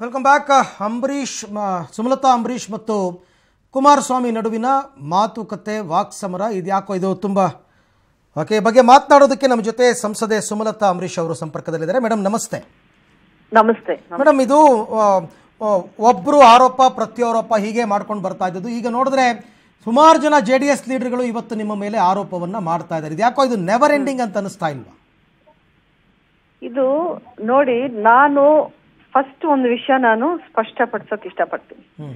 Welcome back Ambareesh ಮ- ಸುಮಲತಾ ಅಂಬರೀಷ್ ಮತ್ತು ಕುಮಾರಸ್ವಾಮಿ ನಡುವಿನ ಮಾತುಕತೆ ವಾಕ್ಸಮರ ಇದ್ಯಾಕೋ ಇದು ತುಂಬ ಓಕೆ ಈ ಬಗ್ಗೆ ಮಾತನಾಡೋದಕ್ಕೆ ನಮ್ಮ ಜೊತೆ ಸಂಸದೆ ಸುಮಲತಾ ಅಂಬರೀಷ್ ಅವರು ಸಂಪರ್ಕದಲ್ಲಿದ್ದಾರೆ ಮೇಡಮ್ ನಮಸ್ತೆ ನಮಸ್ತೆ ಮೇಡಮ್ ಇದು ಆ, ಆ, ಒಬ್ರು ಆರೋಪ ಪ್ರತ್ಯಾರೋಪ ಹೀಗೆ ಮಾಡ್ಕೊಂಡು ಬರ್ತಾ ಇದ್ದದ್ದು ಈಗ ನೋಡಿದ್ರೆ ಸುಮಾರು ಜನ ಜೆ ಡಿ ಎಸ್ ಲೀಡರ್ಗಳು ಇವತ್ತು ನಿಮ್ಮ ಮೇಲೆ ಆರೋಪವನ್ನ ಮಾಡ್ತಾ ಇದ್ದಾರೆ ಇದ್ಯಾಕೋ ಇದು ನೆವರ್ ಎಂಡಿಂಗ್ ಅಂತ ಅನಿಸ್ತಾ ಇಲ್ವಾ ಇದು ನೋಡಿ ನಾನು ಫಸ್ಟ್ ಒಂದು ವಿಷಯ ನಾನು ಸ್ಪಷ್ಟಪಡಿಸೋಕೆ ಇಷ್ಟಪಡ್ತೀನಿ ಹ್ಮ್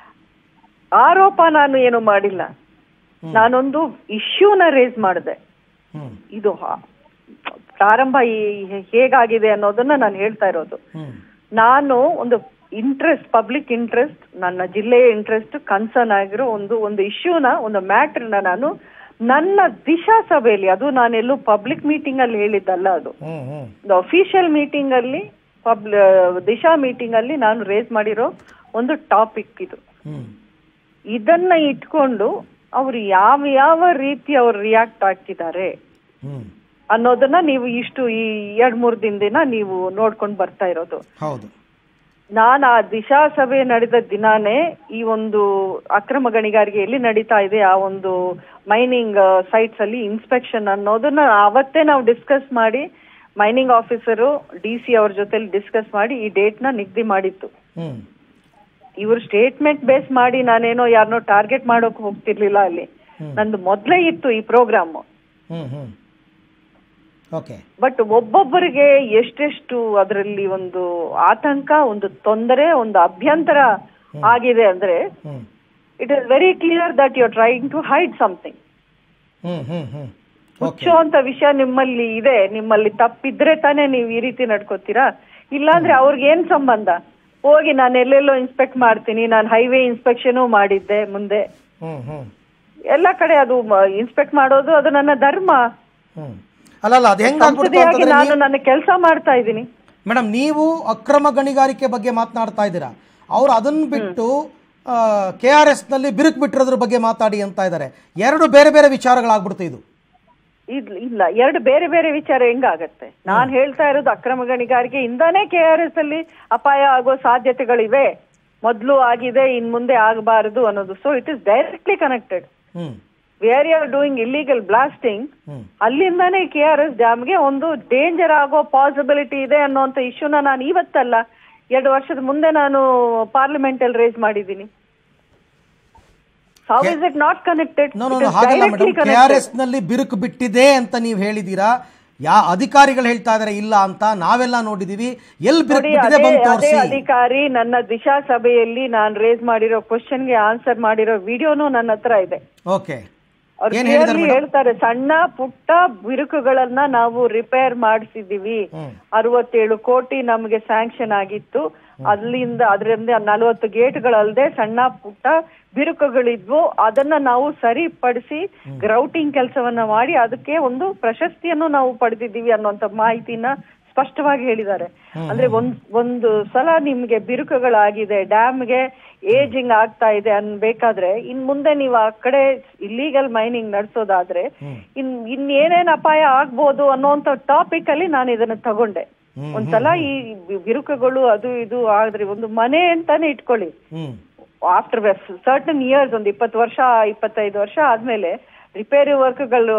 ಆರೋಪ ನಾನು ಏನು ಮಾಡಿಲ್ಲ ನಾನೊಂದು ಇಶ್ಯೂನ ರೇಸ್ ಮಾಡಿದೆ ಹ್ಮ್ ಇದು ಹ- ಪ್ರಾರಂಭ ಈ- ಹೇಗಾಗಿದೆ ಅನ್ನೋದನ್ನ ನಾನು ಹೇಳ್ತಾ ಇರೋದು ಹ್ಮ್ ನಾನು ಒಂದು ಇಂಟ್ರೆಸ್ಟ್ ಪಬ್ಲಿಕ್ ಇಂಟ್ರೆಸ್ಟ್ ನನ್ನ ಜಿಲ್ಲೆಯ ಇಂಟ್ರೆಸ್ಟ್ ಕನ್ಸರ್ನ್ ಆಗಿರೋ ಒಂದು ಒಂದು ಇಶ್ಯೂನ ಒಂದು ಮ್ಯಾಟ್ರನ್ನ ನಾನು ನನ್ನ ದಿಶಾ ಸಭೆಯಲ್ಲಿ ಅದು ನಾನೆಲ್ಲೂ ಪಬ್ಲಿಕ್ ಮೀಟಿಂಗ್ ಅಲ್ಲಿ ಹೇಳಿದ್ದಲ್ಲ ಅದು ಹ್ಮ್ ಹ್ಮ್ ಒಂದು ಅಫಿಷಿಯಲ್ ಮೀಟಿಂಗ್ ಅಲ್ಲಿ ಪಬ್ಲ ದಿಶಾ ಮೀಟಿಂಗ್ ಅಲ್ಲಿ ನಾನು ರೇಸ್ ಮಾಡಿರೋ ಒಂದು ಟಾಪಿಕ್ ಇದು ಹ್ಮ್ ಇದನ್ನ ಇಟ್ಕೊಂಡು ಅವ್ರು ಯಾವ ಯಾವ ರೀತಿ ಅವ್ರು ರಿಯಾಕ್ಟ್ ಆಗ್ತಿದ್ದಾರೆ ಹ್ಮ್ ಅನ್ನೋದನ್ನ ನೀವು ಇಷ್ಟು ಈ ಎರಡ್ ಮೂರ್ ದಿನದಿಂದ ನೀವು ನೋಡ್ಕೊಂಡು ಬರ್ತಾ ಇರೋದು ಹೌದು ನಾನು ಆ ದಿಶಾ ಸಭೆ ನಡೆದ ದಿನಾನೇ ಈ ಒಂದು ಅಕ್ರಮ ಗಣಿಗಾರಿಕೆ ಎಲ್ಲಿ ನಡೀತಾ ಇದೆ ಆ ಒಂದು ಮೈನಿಂಗ್ ಸೈಟ್ಸ್ ಅಲ್ಲಿ ಇನ್ಸ್ಪೆಕ್ಷನ್ ಅನ್ನೋದನ್ನ ಅವತ್ತೇ ನಾವು ಡಿಸ್ಕಸ್ ಮಾಡಿ ಮೈನಿಂಗ್ ಆಫೀಸರು ಡಿ ಸಿ ಅವ್ರ ಜೊತೆಲಿ ಡಿಸ್ಕಸ್ ಮಾಡಿ ಈ ಡೇಟ್ ನ ನಿಗದಿ ಮಾಡಿತ್ತು ಹ್ಮ್ ಇವ್ರು ಸ್ಟೇಟ್ಮೆಂಟ್ ಬೇಸ್ ಮಾಡಿ ನಾನೇನೋ ಯಾರನ್ನೋ ಟಾರ್ಗೆಟ್ ಮಾಡೋಕ್ ಹೋಗ್ತಿರ್ಲಿಲ್ಲ ಅಲ್ಲಿ ನಂದು ಮೊದ್ಲೇ ಇತ್ತು ಈ program hmm hmm okay but ಒಬ್ಬೊಬ್ಬರಿಗೆ ಎಷ್ಟೆಷ್ಟು ಅದರಲ್ಲಿ ಒಂದು ಆತಂಕ ಒಂದು ತೊಂದರೆ ಒಂದು ಅಭ್ಯಂತರ ಆಗಿದೆ ಅಂದ್ರೆ hmm it is very clear that you trying to hide something hmm hmm hmm ಮುಚ್ಚುವಂತ ವಿಷಯ ನಿಮ್ಮಲ್ಲಿ ಇದೆ ನಿಮ್ಮಲ್ಲಿ ತಪ್ಪಿದ್ರೆ ತಾನೇ ನೀವು ಈ ರೀತಿ ನಡ್ಕೋತೀರಾ ಇಲ್ಲಾಂದ್ರೆ ಅವ್ರಿಗೆ ಏನ್ ಸಂಬಂಧ ಹೋಗಿ ನಾನು ಎಲ್ಲೆಲ್ಲೋ ಇನ್ಸ್ಪೆಕ್ಟ್ ಮಾಡ್ತೀನಿ ನಾನು ಹೈವೇ ಇನ್ಸ್ಪೆಕ್ಷನ್ ಮಾಡಿದ್ದೆ ಮುಂದೆ ಹ್ಮ್ ಹ್ಮ್ ಎಲ್ಲ ಕಡೆ ಅದು ಇನ್ಸ್ಪೆಕ್ಟ್ ಮಾಡೋದು ಅದು ನನ್ನ ಧರ್ಮ ಹ್ಮ್ ಅಲ್ಲಲ್ಲ ಅದು ಹೆಂಗಾಗ್ಬಿಡ್ತು ಸಂಸದೆಯಾಗಿ ಅಂತಂದ್ರೆ ನಾನು ನನ್ನ ಕೆಲಸ ಮಾಡ್ತಾ ಇದ್ದೀನಿ ಮೇಡಮ್ ನೀವು ಅಕ್ರಮ ಗಣಿಗಾರಿಕೆ ಬಗ್ಗೆ ಮಾತನಾಡ್ತಾ ಇದ್ದೀರಾ ಅವ್ರು ಅದನ್ನ ಬಿಟ್ಟು ಕೆ ಆರ್ ಎಸ್ ನಲ್ಲಿ ಬಿರುಕು ಬಿಟ್ಟಿರೋದ್ರ ಬಗ್ಗೆ ಮಾತಾಡಿ ಅಂತ ಇದ್ದಾರೆ ಎರಡು ಬೇರೆ ಬೇರೆ ವಿಚಾರಗಳಾಗ್ಬಿಡ್ತು ಇದು ಇದ್- ಇಲ್ಲ ಎರಡು ಬೇರೆ ಬೇರೆ ವಿಚಾರ ಹೆಂಗಾಗತ್ತೆ ನಾನ್ ಹೇಳ್ತಾ ಇರೋದು ಅಕ್ರಮ ಗಣಿಗಾರಿಕೆಯಿಂದಾನೇ ಕೆ ಆರ್ ಎಸ್ ಅಲ್ಲಿ ಅಪಾಯ ಆಗೋ ಸಾಧ್ಯತೆಗಳಿವೆ ಮೊದ್ಲು ಆಗಿದೆ ಇನ್ ಮುಂದೆ ಆಗಬಾರದು ಅನ್ನೋದು so it is directly connected hmm where you are doing illegal blasting hmm ಅಲ್ಲಿಂದಾನೇ ಕೆ ಆರ್ ಎಸ್ ಡ್ಯಾಮ್ಗೆ ಒಂದು ಡೇಂಜರ್ ಆಗೋ ಪಾಸಿಬಿಲಿಟಿ ಇದೆ ಅನ್ನೋಂಥ ಇಶ್ಯೂನ ನಾನು ಇವತ್ತಲ್ಲ ಎರಡು ವರ್ಷದ ಮುಂದೆ ನಾನು ಪಾರ್ಲಿಮೆಂಟ್ ಅಲ್ಲಿ ರೇಸ್ ಮಾಡಿದ್ದೀನಿ how is it not connected no no ಹಾಗಲ್ಲ ಮೇಡಮ್ ಕೆ ಆರ್ ಎಸ್ ನಲ್ಲಿ ಬಿರುಕು ಬಿಟ್ಟಿದೆ ಅಂತ ನೀವು ಹೇಳಿದೀರಾ ಯಾ ಅಧಿಕಾರಿಗಳು ಹೇಳ್ತಾ ಇದಾರೆ ಇಲ್ಲ ಅಂತ ನಾವೆಲ್ಲ ನೋಡಿದೀವಿ ಎಲ್ಲಿ ಬಿರುಕು ನೋಡಿ ಬಿಟ್ಟಿದೆ ಅದೇ ಬಂದು ಅದೇ ತೋರಿಸಿ ಅಧಿಕಾರಿ ನನ್ನ ದಿಶಾ ಸಭೆಯಲ್ಲಿ ನಾನು ರೇಸ್ ಮಾಡಿರೋ ಕ್ವಶನ್ಗೆ ಆನ್ಸರ್ ಮಾಡಿರೋ ವಿಡಿಯೋನು ನನ್ನ ಹತ್ರ ಇದೆ ಓಕೆ ಅವ್ರು ಏನ್ ಹೇಳಿದಾರೆ clearly ಹೇಳ್ತಾರೆ ಸಣ್ಣ ಪುಟ್ಟ ಬಿರುಕುಗಳನ್ನ ನಾವು ರಿಪೇರ್ ಮಾಡಿಸಿದೀವಿ ಹ್ಮ್. ಅರವತ್ತೇಳು ಕೋಟಿ ನಮಗೆ ಸ್ಯಾಂಕ್ಷನ್ ಆಗಿತ್ತು ಅಲ್ಲಿಂದ ಅದರಿಂದ ನಲವತ್ತು ಗೇಟ್ಗಳಲ್ಲದೆ ಸಣ್ಣ ಪುಟ್ಟ ಬಿರುಕುಗಳಿದ್ವು ಅದನ್ನ ನಾವು ಸರಿಪಡಿಸಿ ಗ್ರೌಟಿಂಗ್ ಕೆಲಸವನ್ನ ಮಾಡಿ ಅದಕ್ಕೆ ಒಂದು ಪ್ರಶಸ್ತಿಯನ್ನು ನಾವು ಪಡೆದಿದ್ದೀವಿ ಅನ್ನುವಂತ ಮಾಹಿತಿನ ಸ್ಪಷ್ಟವಾಗಿ ಹೇಳಿದ್ದಾರೆ ಅಂದ್ರೆ ಒಂದ್ ಒಂದು ಸಲ ನಿಮ್ಗೆ ಬಿರುಕುಗಳಾಗಿದೆ ಡ್ಯಾಮ್ಗೆ ಏಜಿಂಗ್ ಆಗ್ತಾ ಇದೆ ಅನ್ಬೇಕಾದ್ರೆ ಇನ್ ಮುಂದೆ ನೀವು ಆ ಕಡೆ ಇಲ್ಲಿಗಲ್ ಮೈನಿಂಗ್ ನಡೆಸೋದಾದ್ರೆ ಇನ್ ಇನ್ ಏನೇನ್ ಅಪಾಯ ಆಗ್ಬೋದು ಅನ್ನೋಂತ ಟಾಪಿಕ್ ಅಲ್ಲಿ ನಾನು ಇದನ್ನ ತಗೊಂಡೆ ಒಂದ್ಸಲ ಈ ಬಿ- ಬಿರುಕುಗಳು ಅದು ಇದು ಆದ್ರೆ ಒಂದು ಮನೆ ಅಂತಾನೆ ಇಟ್ಕೊಳ್ಳಿ ಹ್ಮ್ ಆಫ್ಟರ್ ಸರ್ಟನ್ ಇಯರ್ಸ್ ಒಂದು ಇಪ್ಪತ್ತು ವರ್ಷ ಇಪ್ಪತ್ತೈದು ವರ್ಷ ಆದ್ಮೇಲೆ ರಿಪೇರಿ ವರ್ಕ್ಗಳು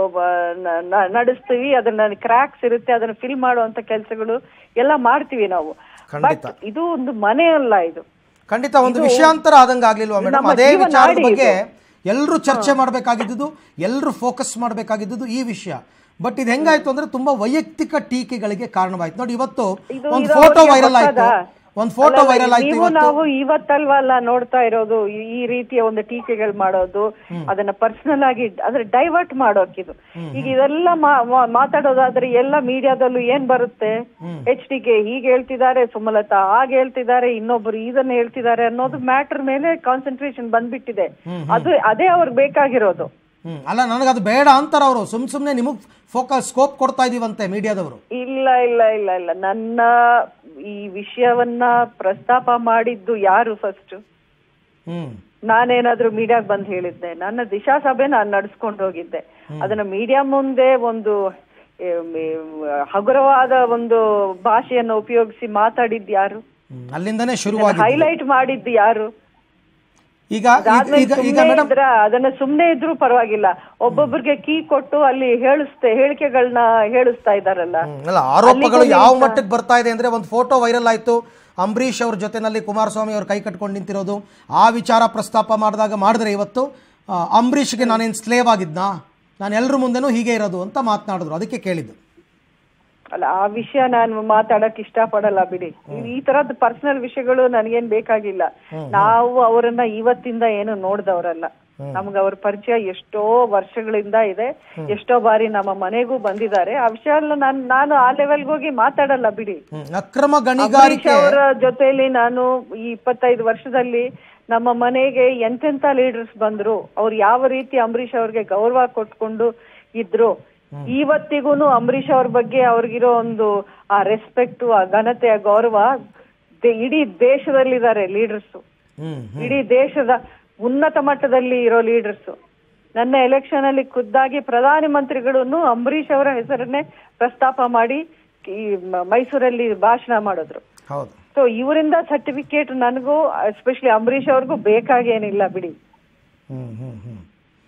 ನಡೆಸ್ತೀವಿ ಅದನ್ನ ಕ್ರ್ಯಾಕ್ಸ್ ಇರುತ್ತೆ ಅದನ್ನ ಫಿಲ್ ಮಾಡುವಂತ ಕೆಲಸಗಳು ಎಲ್ಲ ಮಾಡ್ತೀವಿ ನಾವು ಬಟ್ ಖಂಡಿತ. ಇದು ಒಂದು ಮನೆ ಅಲ್ಲ ಇದು ಖಂಡಿತ ಒಂದು ವಿಷಯಾಂತರ ಆದಂಗ ಆಗ್ಲಿಲ್ವಾ ಮೇಡಮ್ ನಮ್ಮ ಅದೇ ಜೀವನಾಡಿ ವಿಚಾರದ ಬಗ್ಗೆ ಇದು. ಎಲ್ಲರೂ ಚರ್ಚೆ ಮಾಡಬೇಕಾಗಿದ್ದು ಎಲ್ಲರೂ ಫೋಕಸ್ ಮಾಡಬೇಕಾಗಿದ್ದು ಈ ವಿಷಯ ಬಟ್ ಇದು ಹೆಂಗಾಯ್ತು ಅಂದ್ರೆ ತುಂಬಾ ವೈಯಕ್ತಿಕ ಟೀಕೆಗಳಿಗೆ ಕಾರಣವಾಯ್ತು ನೋಡಿ ಇವತ್ತು ಇದು ಒಂದು ಇದು ಫೋಟೋ ಅವ್ರಿಗೆ ವೈರಲ್ ಆಯ್ತು ಹೊಸದಾ? ಒಂದು ಫೋಟೋ ಅಲ್ಲ, ವೈರಲ್ ಆಯ್ತು ನೀವು ಇವತ್ತು ನಾವು ಇವತ್ತಲ್ವಲ್ಲ ನೋಡ್ತಾ ಇರೋದು ಈ- ಈ ರೀತಿಯ ಒಂದು ಟೀಕೆಗಳು ಮಾಡೋದು ಅದನ್ನ ಪರ್ಸನಲ್ ಆಗಿ ಅಂದ್ರೆ ಡೈವರ್ಟ್ ಮಾಡೋಕಿದು ಈಗ ಇದೆಲ್ಲ ಮಾ- ಮಾ- ಮಾತಾಡೋದಾದ್ರೆ ಎಲ್ಲ ಮೀಡಿಯಾದಲ್ಲೂ ಏನ್ ಬರುತ್ತೆ ಎಚ್ ಡಿ ಕೆ ಹೀಗೆ ಹೇಳ್ತಿದ್ದಾರೆ ಸುಮಲತಾ ಹಾಗೆ ಹೇಳ್ತಿದ್ದಾರೆ ಇನ್ನೊಬ್ರು ಇದನ್ನ ಹೇಳ್ತಿದ್ದಾರೆ ಅನ್ನೋದು ಮ್ಯಾಟರ್ ಮೇಲೆ ಕಾನ್ಸಂಟ್ರೇಷನ್ ಬಂದ್ಬಿಟ್ಟಿದೆ ಅದು ಅದೇ ಅವ್ರಿಗೆ ಬೇಕಾಗಿರೋದು ಹ್ಮ್ ಅಲ್ಲ ನನಗದು ಬೇಡ ಅಂತಾರ ಅವರು ಸುಮ್ ಸುಮ್ನೆ ನಿಮಗ್ ಫೋಕಸ್ ಸ್ಕೋಪ್ ಕೊಡ್ತಾ ಇದೀವಂತೆ ಮೀಡಿಯಾದವರು ಇಲ್ಲ ಇಲ್ಲ ಇಲ್ಲ ಇಲ್ಲ ನನ್ನ ಈ ವಿಷಯವನ್ನ ಪ್ರಸ್ತಾಪ ಮಾಡಿದ್ದು ಯಾರು ಫಸ್ಟ್ ಹ್ಮ್ ನಾನೇನಾದ್ರೂ ಮೀಡಿಯಾಗ್ ಬಂದ್ ಹೇಳಿದ್ದೆ ನನ್ನ ದಿಶಾ ಸಭೆ ನಾನು ನಡ್ಸ್ಕೊಂಡು ಹೋಗಿದ್ದೆ ಅದನ್ನ ಮೀಡಿಯಾ ಮುಂದೆ ಒಂದು ಏಮ್, ಏಮ್, ಹಗುರವಾದ ಒಂದು ಭಾಷೆಯನ್ನು ಉಪಯೋಗಿಸಿ ಮಾತಾಡಿದ್ ಯಾರು ಹ್ಮ್. ಅಲ್ಲಿಂದನೇ ಶುರುವಾಗಿದೆ ಹೈಲೈಟ್ ಮಾಡಿದ್ದು ಯಾರು ಈಗ ಈಗ- ಅದಾದ್ಮೇಲೆ ಈಗ ಈಗ ಸುಮ್ನೆ ಮೇಡಮ್ ಇದ್ರ ಅದನ್ನ ಸುಮ್ನೆ ಇದ್ರೂ ಪರವಾಗಿಲ್ಲ ಒಬ್ಬೊಬ್ಬರಿಗೆ ಕೀ ಕೊಟ್ಟು ಅಲ್ಲಿ ಹೇಳಿಸ್ತೆ ಹೇಳಿಕೆಗಳನ್ನ ಹೇಳಿಸ್ತಾ ಇದಾರಲ್ಲ ಅಲ್ಲ ಆರೋಪಗಳು ಅಲ್ಲಿಗೂ ಯಾವ ನಿಂತ- ಮಟ್ಟಕ್ಕೆ ಬರ್ತಾ ಇದೆ ಅಂದ್ರೆ ಒಂದು ಫೋಟೋ ವೈರಲ್ ಆಯ್ತು ಅಂಬರೀಷ್ ಅವ್ರ ಜೊತೆನಲ್ಲಿ ಕುಮಾರಸ್ವಾಮಿ ಅವ್ರು ಕೈ ಕಟ್ಕೊಂಡು ನಿಂತಿರೋದು ಆ ವಿಚಾರ ಪ್ರಸ್ತಾಪ ಮಾಡಿದಾಗ ಮಾಡಿದ್ರೆ ಇವತ್ತು ಆ, ಅಂಬರೀಷ್ಗೆ ನಾನೇನು ಸ್ಲೇವ್ ಆಗಿದ್ನಾ ನಾನು ಎಲ್ಲರ ಮುಂದೆನೂ ಹೀಗೆ ಇರೋದು ಅಂತ ಮಾತನಾಡಿದ್ರು ಅದಕ್ಕೆ ಕೇಳಿದ್ದು ಅಲ್ಲ ಆ ವಿಷಯ ನಾನು ಮಾತಾಡಕ್ ಇಷ್ಟ ಪಡಲ್ಲ ಬಿಡಿ ಈ ತರದ್ ಪರ್ಸನಲ್ ವಿಷಯಗಳು ನನಗೇನ್ ಬೇಕಾಗಿಲ್ಲ ನಾವು ಅವರನ್ನ ಇವತ್ತಿಂದ ಏನು ನೋಡ್ದವ್ರಲ್ಲ ನಮ್ಗೆ ಅವ್ರ ಪರಿಚಯ ಎಷ್ಟೋ ವರ್ಷಗಳಿಂದ ಇದೆ ಎಷ್ಟೋ ಬಾರಿ ನಮ್ಮ ಮನೆಗೂ ಬಂದಿದ್ದಾರೆ ಆ ವಿಷಯ ಎಲ್ಲ ನಾನು ನಾನು ಆ ಲೆವೆಲ್ಗೆ ಹೋಗಿ ಮಾತಾಡಲ್ಲ ಬಿಡಿ ಹ್ಮ್. ಅಕ್ರಮ ಅಂಬರೀಷ್ ಗಣಿಗಾರಿಕೆ ಅವರ ಜೊತೆಲಿ ನಾನು ಈ ಇಪ್ಪತ್ತೈದು ವರ್ಷದಲ್ಲಿ ನಮ್ಮ ಮನೆಗೆ ಎಂತೆಂತ ಲೀಡರ್ಸ್ ಬಂದ್ರು ಅವ್ರು ಯಾವ ರೀತಿ ಅಂಬರೀಷ್ ಅವ್ರಿಗೆ ಗೌರವ ಕೊಟ್ಕೊಂಡು ಇದ್ರು ಇವತ್ತಿಗೂನು ಅಂಬರೀಷ್ ಅವ್ರ ಬಗ್ಗೆ ಅವ್ರಿಗಿರೋ ಒಂದು ಆ ರೆಸ್ಪೆಕ್ಟ್ ಆ ಘನತೆ ಆ ಗೌರವ ದೆ- ಇಡೀ ದೇಶದಲ್ಲಿದ್ದಾರೆ ಲೀಡರ್ಸ್ ಹ್ಮ್ ಇಡೀ ದೇಶದ ಉನ್ನತ ಮಟ್ಟದಲ್ಲಿ ಇರೋ ಲೀಡರ್ಸ್ ನನ್ನ ಎಲೆಕ್ಷನ್ ಅಲ್ಲಿ ಖುದ್ದಾಗಿ ಪ್ರಧಾನಿ ಮಂತ್ರಿಗಳನ್ನು ಅಂಬರೀಷ್ ಅವರ ಹೆಸರನ್ನೇ ಪ್ರಸ್ತಾಪ ಮಾಡಿ ಈ ಮ- ಮೈಸೂರಲ್ಲಿ ಭಾಷಣ ಮಾಡಿದ್ರು ಹೌದು ಸೊ ಇವರಿಂದ ಸರ್ಟಿಫಿಕೇಟ್ ನನಗೂ ಎಸ್ಪೆಷಲಿ ಅಂಬರೀಷ್ ಅವ್ರಿಗೂ ಬೇಕಾಗೇನಿಲ್ಲ ಬಿಡಿ ಹ್ಮ್ ಹ್ಮ್ ಹ್ಮ್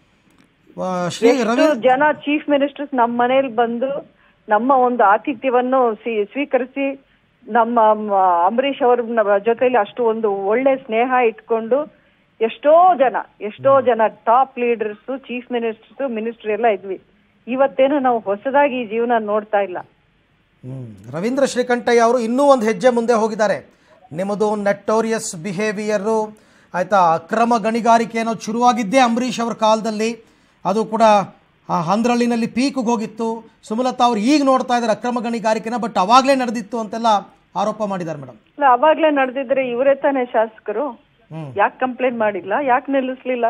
ವಾ, ಶ್ರೀ ರವಿ ಎಷ್ಟು ಜನ ಚೀಫ್ ಮಿನಿಸ್ಟರ್ಸ್ ನಮ್ಮ ಮನೇಲಿ ಬಂದು ನಮ್ಮ ಒಂದು ಆತಿಥ್ಯವನ್ನು ಸ್ವೀ- ಸ್ವೀಕರಿಸಿ ನಮ್ಮ ಮ- ಅಂಬರೀಷ್ ಅವ್ರ ಜೊತೆಲಿ ಅಷ್ಟು ಒಂದು ಒಳ್ಳೆ ಸ್ನೇಹ ಇಟ್ಕೊಂಡು ಎಷ್ಟೋ ಜನ ಎಷ್ಟೋ ಜನ top leaders chief ministers minister ಎಲ್ಲ ಇದ್ವಿ ಇವತ್ತೇನು ನಾವು ಹೊಸದಾಗಿ ಈ ಜೀವನ ನೋಡ್ತಾ ಇಲ್ಲ ಹ್ಮ್. ರವೀಂದ್ರ ಶ್ರೀಕಂಠಯ್ಯ ಅವರು ಇನ್ನೂ ಒಂದು ಹೆಜ್ಜೆ ಮುಂದೆ ಹೋಗಿದ್ದಾರೆ ನಿಮ್ಮದು ನೆಟ್ಟೋರಿಯಸ್ ಬಿಹೇವಿಯರು ಆಯ್ತಾ ಅಕ್ರಮ ಗಣಿಗಾರಿಕೆ ಅನ್ನೋದು ಶುರುವಾಗಿದ್ದೇ ಅಂಬರೀಷ್ ಅವ್ರ ಕಾಲದಲ್ಲಿ ಅದು ಕೂಡ ಆ ಹಂದ್ರಳ್ಳಿನಲ್ಲಿ ಪೀಕ್ಗೆ ಹೋಗಿತ್ತು ಸುಮಲತಾ ಅವ್ರು ಈಗ ನೋಡ್ತಾ ಇದ್ದಾರೆ ಅಕ್ರಮ ಗಣಿಗಾರಿಕೆನ ಬಟ್ ಅವಾಗಲೇ ನಡೆದಿತ್ತು ಅಂತೆಲ್ಲ ಆರೋಪ ಮಾಡಿದ್ದಾರೆ ಮೇಡಮ್ ಇಲ್ಲ ಅವಾಗ್ಲೇ ನಡೆದಿದ್ರೆ ಇವರೇ ತಾನೇ ಶಾಸಕರು ಹ್ಮ್. ಯಾಕೆ ಕಂಪ್ಲೇಂಟ್ ಮಾಡಿಲ್ಲ ಯಾಕೆ ನಿಲ್ಲಿಸ್ಲಿಲ್ಲ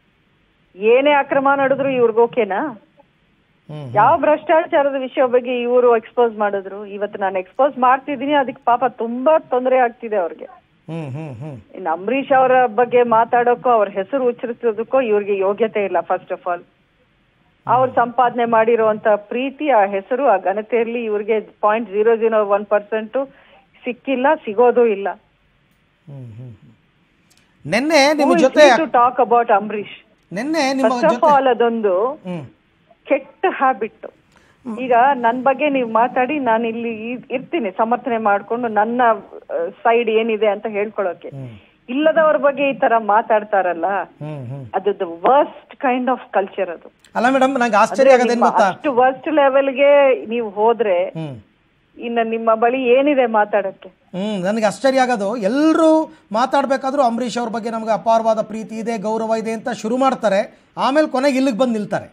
ಏನೇ ಅಕ್ರಮ ನಡೆದ್ರು ಇವ್ರಿಗೆ ಓಕೆನಾ ಹ್ಮ್. ಯಾವ ಭ್ರಷ್ಟಾಚಾರದ ವಿಷಯ ಬಗ್ಗೆ ಇವರು ಎಕ್ಸ್ಪೋಸ್ ಮಾಡಿದ್ರು ಇವತ್ತು ನಾನು ಎಕ್ಸ್ಪೋಸ್ ಮಾಡ್ತಿದ್ದೀನಿ ಅದಕ್ಕೆ ಪಾಪ ತುಂಬಾ ತೊಂದರೆ ಆಗ್ತಿದೆ ಅವ್ರಿಗೆ ಹ್ಮ್ ಹ್ಮ್ ಹ್ಮ್ ಇನ್ನು ಅಂಬರೀಷ್ ಅವರ ಬಗ್ಗೆ ಮಾತಾಡೋಕ್ಕೋ ಅವ್ರ ಹೆಸರು ಉಚ್ಚರಿಸೋದಕ್ಕೋ ಇವ್ರಿಗೆ ಯೋಗ್ಯತೆ ಇಲ್ಲ ಫಸ್ಟ್ ಆಫ್ ಆಲ್ ಅವ್ರು ಸಂಪಾದನೆ ಮಾಡಿರುವಂತ ಪ್ರೀತಿ ಆ ಹೆಸರು ಆ ಘನತೆಯಲ್ಲಿ ಇವ್ರಿಗೆ point zero zero one percent ಸಿಕ್ಕಿಲ್ಲ ಸಿಗೋದು ಇಲ್ಲ ಹ್ಮ್ ಹ್ಮ್ ಹ್ಮ್. ನಿನ್ನೆ ನಿಮ್ಮ ಜೊತೆ ಟು ಟಾಕ್ ಅಬೌಟ್ ಅಂಬರೀಷ್ ನಿನ್ನೆ ನಿಮ್ಮ ಫಸ್ಟ್ ಆಫ್ ಜೊತೆ ಆಲ್ ಅದೊಂದು ಹ್ಮ್ ಕೆಟ್ಟ ಹ್ಯಾಬಿಟ್ ಈಗ ನನ್ ಬಗ್ಗೆ ನೀವು ಮಾತಾಡಿ ನಾನು ಇಲ್ಲಿ ಇ- ಇರ್ತೀನಿ ಸಮರ್ಥನೆ ಮಾಡ್ಕೊಂಡು ನನ್ನ ಸೈಡ್ ಏನಿದೆ ಅಂತ ಹೇಳ್ಕೊಳಕ್ಕೆ ಇಲ್ಲದವ್ರ ಬಗ್ಗೆ ಈ ತರ ಮಾತಾಡ್ತಾರಲ್ಲ ಹ್ಮ್ ಹ್ಮ್ ಅದು the worst kind of culture ಅದು ಅಲ್ಲ ಮೇಡಮ್ ನಂಗೆ ಆಶ್ಚರ್ಯ ಆಗೋದೇನು ನಿಮ್ಮ ಗೊತ್ತಾ ಅಷ್ಟು ವರ್ಸ್ಟ್ ಲೆವೆಲ್ಗೆ ನೀವು ಹೋದ್ರೆ ಹ್ಮ್ ಇನ್ನ ನಿಮ್ಮ ಬಳಿ ಏನಿದೆ ಮಾತಾಡಕ್ಕೆ ಹ್ಮ್ ನನಗೆ ಆಶ್ಚರ್ಯ ಆಗೋದು ಎಲ್ಲರೂ ಮಾತಾಡಬೇಕಾದ್ರೂ ಅಂಬರೀಷ್ ಅವ್ರ ಬಗ್ಗೆ ನಮಗೆ ಅಪಾರವಾದ ಪ್ರೀತಿ ಇದೆ ಗೌರವ ಇದೆ ಅಂತ ಶುರು ಮಾಡ್ತಾರೆ ಆಮೇಲೆ ಕೊನೆಗೆ ಇಲ್ಲಿಗೆ ಬಂದು ನಿಲ್ತಾರೆ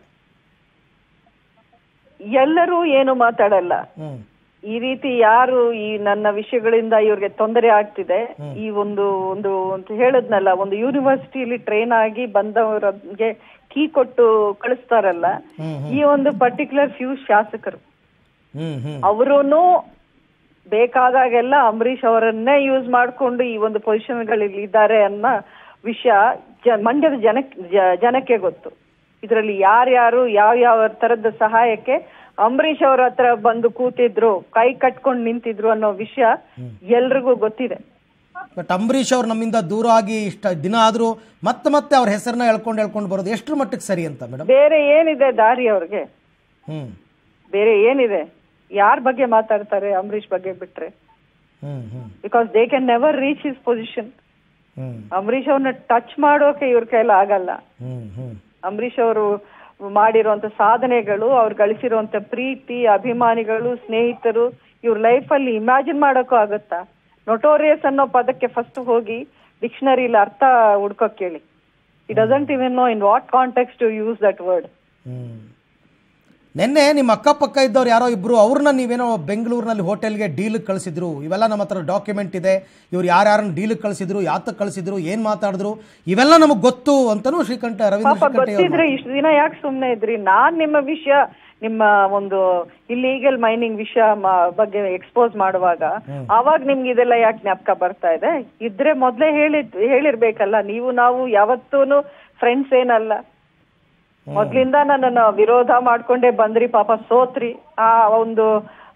ಎಲ್ಲರೂ ಏನು ಮಾತಾಡಲ್ಲ ಹ್ಮ್ ಈ ರೀತಿ ಯಾರು ಈ ನನ್ನ ವಿಷಯಗಳಿಂದ ಇವ್ರಿಗೆ ತೊಂದರೆ ಆಗ್ತಿದೆ ಈ ಒಂದು ಒಂದು ಅಂತ ಹೇಳದ್ನಲ್ಲ ಒಂದು ಯೂನಿವರ್ಸಿಟಿಯಲ್ಲಿ ಟ್ರೈನ್ ಆಗಿ ಬಂದವರಿಗೆ ಕೀ ಕೊಟ್ಟು ಕಳಿಸ್ತಾರಲ್ಲ ಈ ಒಂದು ಪರ್ಟಿಕ್ಯುಲರ್ ಫ್ಯೂ ಶಾಸಕರು ಹ್ಮ್ ಹ್ಮ್ ಅವರೂ ಬೇಕಾದಾಗೆಲ್ಲ ಅಂಬರೀಷ್ ಅವರನ್ನೇ ಯೂಸ್ ಮಾಡ್ಕೊಂಡು ಈ ಒಂದು ಪೊಸಿಷನ್ಗಳಲ್ಲಿ ಇದ್ದಾರೆ ಅನ್ನೋ ವಿಷಯ ಜ ಮಂಡ್ಯದ ಜನಕ್ಕೆ ಜ- ಜನಕ್ಕೆ ಗೊತ್ತು ಇದರಲ್ಲಿ ಯಾರ್ಯಾರು ಯಾವ ಯಾವ ತರದ ಸಹಾಯಕ್ಕೆ ಅಂಬರೀಷ್ ಅವ್ರ ಹತ್ರ ಬಂದು ಕೂತಿದ್ರು ಕೈ ಕಟ್ಕೊಂಡು ನಿಂತಿದ್ರು ಅನ್ನೋ ವಿಷಯ ಎಲ್ರಿಗೂ ಗೊತ್ತಿದೆ ಬಟ್ ಅಂಬರೀಷ್ ಅವ್ರು ನಮ್ಮಿಂದ ದೂರ ಆಗಿ ಇಷ್ಟ ದಿನ ಆದರೂ ಮತ್ತೆ ಮತ್ತೆ ಅವ್ರ ಹೆಸರನ್ನ ಹೇಳ್ಕೊಂಡು ಹೇಳ್ಕೊಂಡು ಬರೋದು ಎಷ್ಟರ ಮಟ್ಟಿಗೆ ಸರಿ ಅಂತ ಮೇಡಮ್ ಬೇರೆ ಏನಿದೆ ದಾರಿ ಅವ್ರಿಗೆ ಹ್ಮ್ ಬೇರೆ ಏನಿದೆ ಯಾರ ಬಗ್ಗೆ ಮಾತಾಡ್ತಾರೆ ಅಂಬರೀಷ್ ಬಗ್ಗೆ ಬಿಟ್ರೆ hmm hmm because they can never reach his position hmm Ambareesh ಅವ್ರನ್ನ ಟಚ್ ಮಾಡೋಕೆ ಇವ್ರ ಕೈಲಿ ಆಗಲ್ಲ ಹ್ಮ್ ಹ್ಮ್ ಅಂಬರೀಷ್ ಅವರು ಮಾಡಿರುವಂತ ಸಾಧನೆಗಳು ಅವ್ರು ಗಳಿಸಿರುವಂತ ಪ್ರೀತಿ ಅಭಿಮಾನಿಗಳು ಸ್ನೇಹಿತರು ಇವ್ರ ಲೈಫ್ ಅಲ್ಲಿ ಇಮ್ಯಾಜಿನ್ ಮಾಡೋಕ್ಕೂ ಆಗುತ್ತಾ ನೊಟೋರಿಯಸ್ ಅನ್ನೋ ಪದಕ್ಕೆ ಫಸ್ಟ್ ಹೋಗಿ ಡಿಕ್ಷನರಿಲಿ ಅರ್ಥ ಹುಡ್ಕೋಕ್ ಕೇಳಿ it doesn't even know in what context to use that word hmm ನಿನ್ನೆ ನಿಮ್ಮ ಅಕ್ಕಪಕ್ಕ ಇದ್ದವ್ರು ಯಾರೋ ಇಬ್ರು ಅವ್ರನ್ನ ನೀವೇನೋ ಬೆಂಗಳೂರಿನಲ್ಲಿ ಹೋಟೆಲ್ಗೆ ಡೀಲಿಗೆ ಕಳಿಸಿದ್ರು ಇವೆಲ್ಲ ನಮ್ಮ ಹತ್ರ ಡಾಕ್ಯುಮೆಂಟ್ ಇದೆ ಇವ್ರು ಯಾರ್ಯಾರನ್ನ ಡೀಲಿಗೆ ಕಳಿಸಿದ್ರು ಯಾತಕ್ಕೆ ಕಳಿಸಿದ್ರು ಏನು ಮಾತಾಡಿದ್ರು ಇವೆಲ್ಲ ನಮಗೆ ಗೊತ್ತು ಅಂತಲೂ ಶ್ರೀಕಂಠ ರವೀಂದ್ರ ಪಾಪ ಶ್ರೀಕಂಠ ಗೊತ್ತಿದ್ರೆ ಇಷ್ಟು ದಿನ ಯಾಕೆ ಸುಮ್ನೆ ಇದ್ರಿ ನಾನ್ ನಿಮ್ಮ ವಿಷಯ ನಿಮ್ಮ ಒಂದು ಇಲ್ಲೀಗಲ್ ಮೈನಿಂಗ್ ವಿಷಯ ಮ- ಬಗ್ಗೆ ಎಕ್ಸ್ಪೋಸ್ ಮಾಡುವಾಗ ಅವಾಗ ನಿಮ್ಗೆ ಇದೆಲ್ಲ ಯಾಕೆ ಜ್ಞಾಪಕ ಬರ್ತಾ ಇದೆ ಇದ್ರೆ ಮೊದ್ಲೇ ಹೇಳಿ ಹೇಳಿರ್ಬೇಕಲ್ಲ ನೀವು ನಾವು ಯಾವತ್ತೂನು ಫ್ರೆಂಡ್ಸ್ ಏನಲ್ಲ ಮೊದ್ಲಿಂದ ನನ್ನನ್ನ ವಿರೋಧ ಮಾಡ್ಕೊಂಡೇ ಬಂದ್ರಿ ಪಾಪ ಸೋತ್ರಿ ಆ ಒಂದು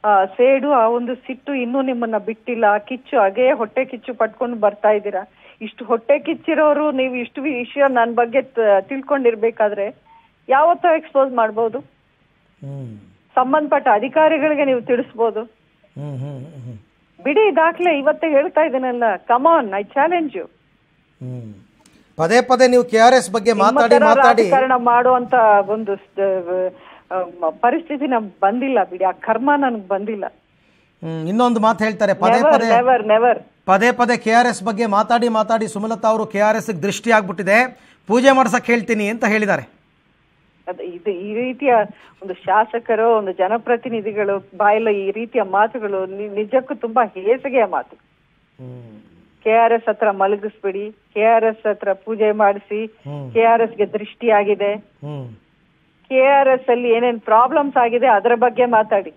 ಆ ಸೇಡು ಆ ಒಂದು ಸಿಟ್ಟು ಇನ್ನೂ ನಿಮ್ಮನ್ನ ಬಿಟ್ಟಿಲ್ಲ ಆ ಕಿಚ್ಚು ಹಾಗೇ ಹೊಟ್ಟೆ ಕಿಚ್ಚು ಪಟ್ಕೊಂಡು ಬರ್ತಾ ಇದ್ದೀರಾ ಇಷ್ಟು ಹೊಟ್ಟೆ ಕಿಚ್ಚಿರೋರು ನೀವು ಇಷ್ಟು ವಿಷಯ ನನ್ನ ಬಗ್ಗೆ ತ- ತಿಳ್ಕೊಂಡಿರ್ಬೇಕಾದ್ರೆ ಯಾವತ್ತೋ ಎಕ್ಸ್ಪೋಸ್ ಮಾಡ್ಬೋದು ಹ್ಮ್ ಸಂಬಂಧಪಟ್ಟ ಅಧಿಕಾರಿಗಳಿಗೆ ನೀವು ತಿಳಿಸ್ಬೋದು ಹ್ಮ್ ಹ್ಮ್ ಹ್ಮ್ ಬಿಡಿ ದಾಖಲೆ ಇವತ್ತೇ ಹೇಳ್ತಾ ಇದ್ದೀನಲ್ಲ come on I challenge you hmm ಪದೇ ಪದೇ ನೀವು ಕೆ ಆರ್ ಎಸ್ ಬಗ್ಗೆ ಮಾತಾಡಿ ಮಾತಾಡಿ ರಾಜಕಾರಣ ಮಾಡುವಂತ ಒಂದು ಸ- ಆ, ಮ- ಪರಿಸ್ಥಿತಿ ನಮ್ಗೆ ಬಂದಿಲ್ಲ ಬಿಡಿ ಆ ಕರ್ಮ ನನ್ಗೆ ಬಂದಿಲ್ಲ ಹ್ಮ್ ಇನ್ನೊಂದು ಮಾತು ಹೇಳ್ತಾರೆ ಪದೇ ನೆವರ್ ಪದೇ ನೆವರ್ ನೆವರ್ ಪದೇ ಪದೇ ಕೆ ಆರ್ ಎಸ್ ಬಗ್ಗೆ ಮಾತಾಡಿ ಮಾತಾಡಿ ಸುಮಲತಾ ಅವರು ಕೆ ಆರ್ ಎಸ್ ದೃಷ್ಟಿ ಆಗ್ಬಿಟ್ಟಿದೆ ಪೂಜೆ ಮಾಡ್ಸಕ್ ಹೇಳ್ತೀನಿ ಅಂತ ಹೇಳಿದ್ದಾರೆ ಅದು ಇದು ಈ ರೀತಿಯ ಒಂದು ಶಾಸಕರು ಒಂದು ಜನಪ್ರತಿನಿಧಿಗಳು ಬಾಯಲ್ಲ ಈ ರೀತಿಯ ಮಾತುಗಳು ನಿ- ನಿಜಕ್ಕೂ ತುಂಬಾ ಹೇಸಿಗೆಯ ಮಾತು ಕೆ ಆರ್ ಎಸ್ ಹತ್ರ ಮಲಗಿಸ್ಬಿಡಿ ಕೆ ಆರ್ ಎಸ್ ಹತ್ರ ಪೂಜೆ ಮಾಡಿಸಿ ಹ್ಮ್. ಕೆ ಆರ್ ಎಸ್ ಗೆ ದೃಷ್ಟಿ ಆಗಿದೆ ಹ್ಮ್ ಕೆ ಆರ್ ಎಸ್ ಅಲ್ಲಿ ಏನೇನ್ ಪ್ರಾಬ್ಲಮ್ಸ್ ಆಗಿದೆ ಅದರ ಬಗ್ಗೆ ಮಾತಾಡಿ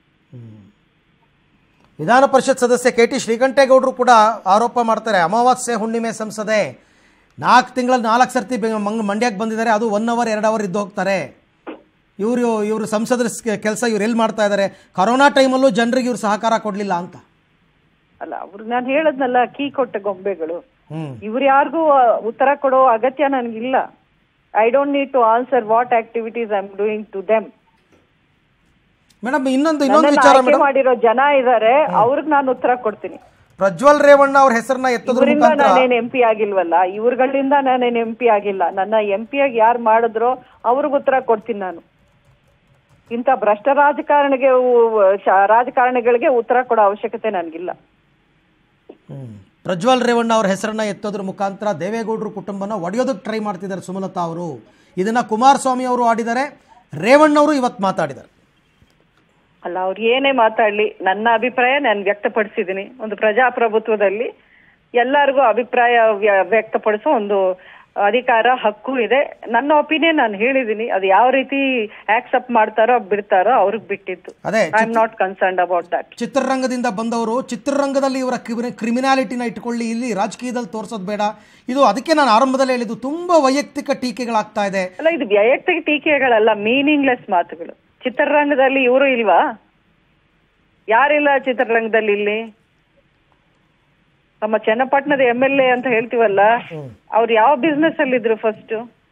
ವಿಧಾನ ಪರಿಷತ್ ಸದಸ್ಯ ಕೆ ಟಿ ಶ್ರೀಕಂಠೇಗೌಡರು ಕೂಡ ಆರೋಪ ಮಾಡ್ತಾರೆ ಅಮಾವಾಸ್ಯೆ ಹುಣ್ಣಿಮೆ ಸಂಸದೆ ನಾಲ್ಕು ತಿಂಗಳಲ್ಲಿ ನಾಲ್ಕು ಸರ್ತಿ ಬೆ- ಮಂಗ್ ಮಂಡ್ಯಕ್ಕೆ ಬಂದಿದ್ದಾರೆ ಅದು ಒನ್ ಅವರ್ ಎರಡು ಅವರ್ ಇದ್ದು ಹೋಗ್ತಾರೆ ಇವರು ಇವರು ಸಂಸದರ ಕೆಲಸ ಇವ್ರು ಎಲ್ಲಿ ಮಾಡ್ತಾ ಇದ್ದಾರೆ ಕರೋನಾ ಟೈಮಲ್ಲೂ ಜನರಿಗೆ ಇವ್ರು ಸಹಕಾರ ಕೊಡಲಿಲ್ಲ ಅಂತ ಅಲ್ಲ ಅವ್ರು ನಾನು ಹೇಳದ್ನಲ್ಲ ಕೀ ಕೊಟ್ಟ ಗೊಂಬೆಗಳು ಹ್ಮ್ ಇವ್ರು ಯಾರಿಗೂ ಉತ್ತರ ಕೊಡೋ ಅಗತ್ಯ ನನ್ಗಿಲ್ಲ I don't need to answer what activities I am doing to them madam ಇನ್ನೊಂದು ಇನ್ನೊಂದು ನನ್ನನ್ನ ವಿಚಾರ ಆಯ್ಕೆ ಮೇಡಮ್ ಮಾಡಿರೋ ಜನ ಇದಾರೆ ಅವ್ರಿಗೆ ನಾನು ಉತ್ತರ ಕೊಡ್ತೀನಿ ಪ್ರಜ್ವಲ್ ರೇವಣ್ಣ ಅವ್ರ ಹೆಸರನ್ನ ಎತ್ತೋದ್ರ ಇವರಿಂದ ಮುಖಾಂತರ ನಾನೇನ್ ಎಂ ಪಿ ಆಗಿಲ್ವಲ್ಲ ಇವ್ರುಗಳಿಂದ ನಾನೇನ್ ಎಂ ಪಿ ಆಗಿಲ್ಲ ನನ್ನ ಎಂ ಪಿ ಆಗಿ ಯಾರು ಮಾಡಿದ್ರೋ ಅವ್ರಿಗೆ ಉತ್ತರ ಕೊಡ್ತೀನಿ ನಾನು ಇಂಥ ಭ್ರಷ್ಟ ರಾಜಕಾರಣಿಗೆ ಉ- ಶ- ರಾಜಕಾರಣಿಗಳಿಗೆ ಉತ್ತರ ಕೊಡೋ ಅವಶ್ಯಕತೆ ನನ್ಗಿಲ್ಲ ಹ್ಮ್. ಪ್ರಜ್ವಲ್ ರೇವಣ್ಣ ಅವ್ರ ಹೆಸರನ್ನ ಎತ್ತೋದ್ರ ಮುಖಾಂತರ ದೇವೇಗೌಡರು ಕುಟುಂಬನ ಒಡೆಯೋದಕ್ಕೆ ಟ್ರೈ ಮಾಡ್ತಿದ್ದಾರೆ ಸುಮಲತಾ ಅವರು ಇದನ್ನ ಕುಮಾರಸ್ವಾಮಿ ಅವರು ಆಡಿದ್ದಾರೆ ರೇವಣ್ಣವರು ಇವತ್ತು ಮಾತಾಡಿದ್ದಾರೆ ಅಲ್ಲ ಅವ್ರು ಏನೇ ಮಾತಾಡ್ಲಿ ನನ್ನ ಅಭಿಪ್ರಾಯ ನಾನು ವ್ಯಕ್ತಪಡಿಸಿದ್ದೀನಿ ಒಂದು ಪ್ರಜಾಪ್ರಭುತ್ವದಲ್ಲಿ ಎಲ್ಲರಿಗೂ ಅಭಿಪ್ರಾಯ ವ್ಯ- ವ್ಯಕ್ತಪಡಿಸೋ ಒಂದು ಅಧಿಕಾರ ಹಕ್ಕು ಇದೆ ನನ್ನ ಒಪಿನಿಯನ್ ನಾನು ಹೇಳಿದ್ದೀನಿ ಅದು ಯಾವ ರೀತಿ ಆಕ್ಸೆಪ್ಟ್ ಮಾಡ್ತಾರೋ ಬಿಡ್ತಾರೋ ಅವ್ರಿಗೆ ಬಿಟ್ಟಿದ್ದು ಅದೇ I am not concerned about that ಚಿತ್ರರಂಗದಿಂದ ಬಂದವರು ಚಿತ್ರರಂಗದಲ್ಲಿ ಇವರ ಕ್ರಿಮಿನಾಲಿಟಿನ ಇಟ್ಕೊಳ್ಳಿ ಇಲ್ಲಿ ರಾಜಕೀಯದಲ್ಲಿ ತೋರಿಸೋದು ಬೇಡ ಇದು ಅದಕ್ಕೆ ನಾನು ಆರಂಭದಲ್ಲಿ ಹೇಳಿದ್ದು ತುಂಬಾ ವೈಯಕ್ತಿಕ ಟೀಕೆಗಳಾಗ್ತಾ ಇದೆ ಅಲ್ಲ ಇದು ವೈಯಕ್ತಿಕ ಟೀಕೆಗಳಲ್ಲ ಮೀನಿಂಗ್ಲೆಸ್ ಮಾತುಗಳು ಚಿತ್ರರಂಗದಲ್ಲಿ ಇವರು ಇಲ್ವಾ ಯಾರಿಲ್ಲ ಚಿತ್ರರಂಗದಲ್ಲಿ ಇಲ್ಲಿ ನಮ್ಮ ಚನ್ನಪಟ್ಟಣದ ಎಂ ಎಲ್ ಎ ಅಂತ ಹೇಳ್ತೀವಲ್ಲ ಅವ್ರು ಯಾವ ಬಿಸ್ನೆಸ್ ಅಲ್ಲಿ ಇದ್ರು ಫಸ್ಟ್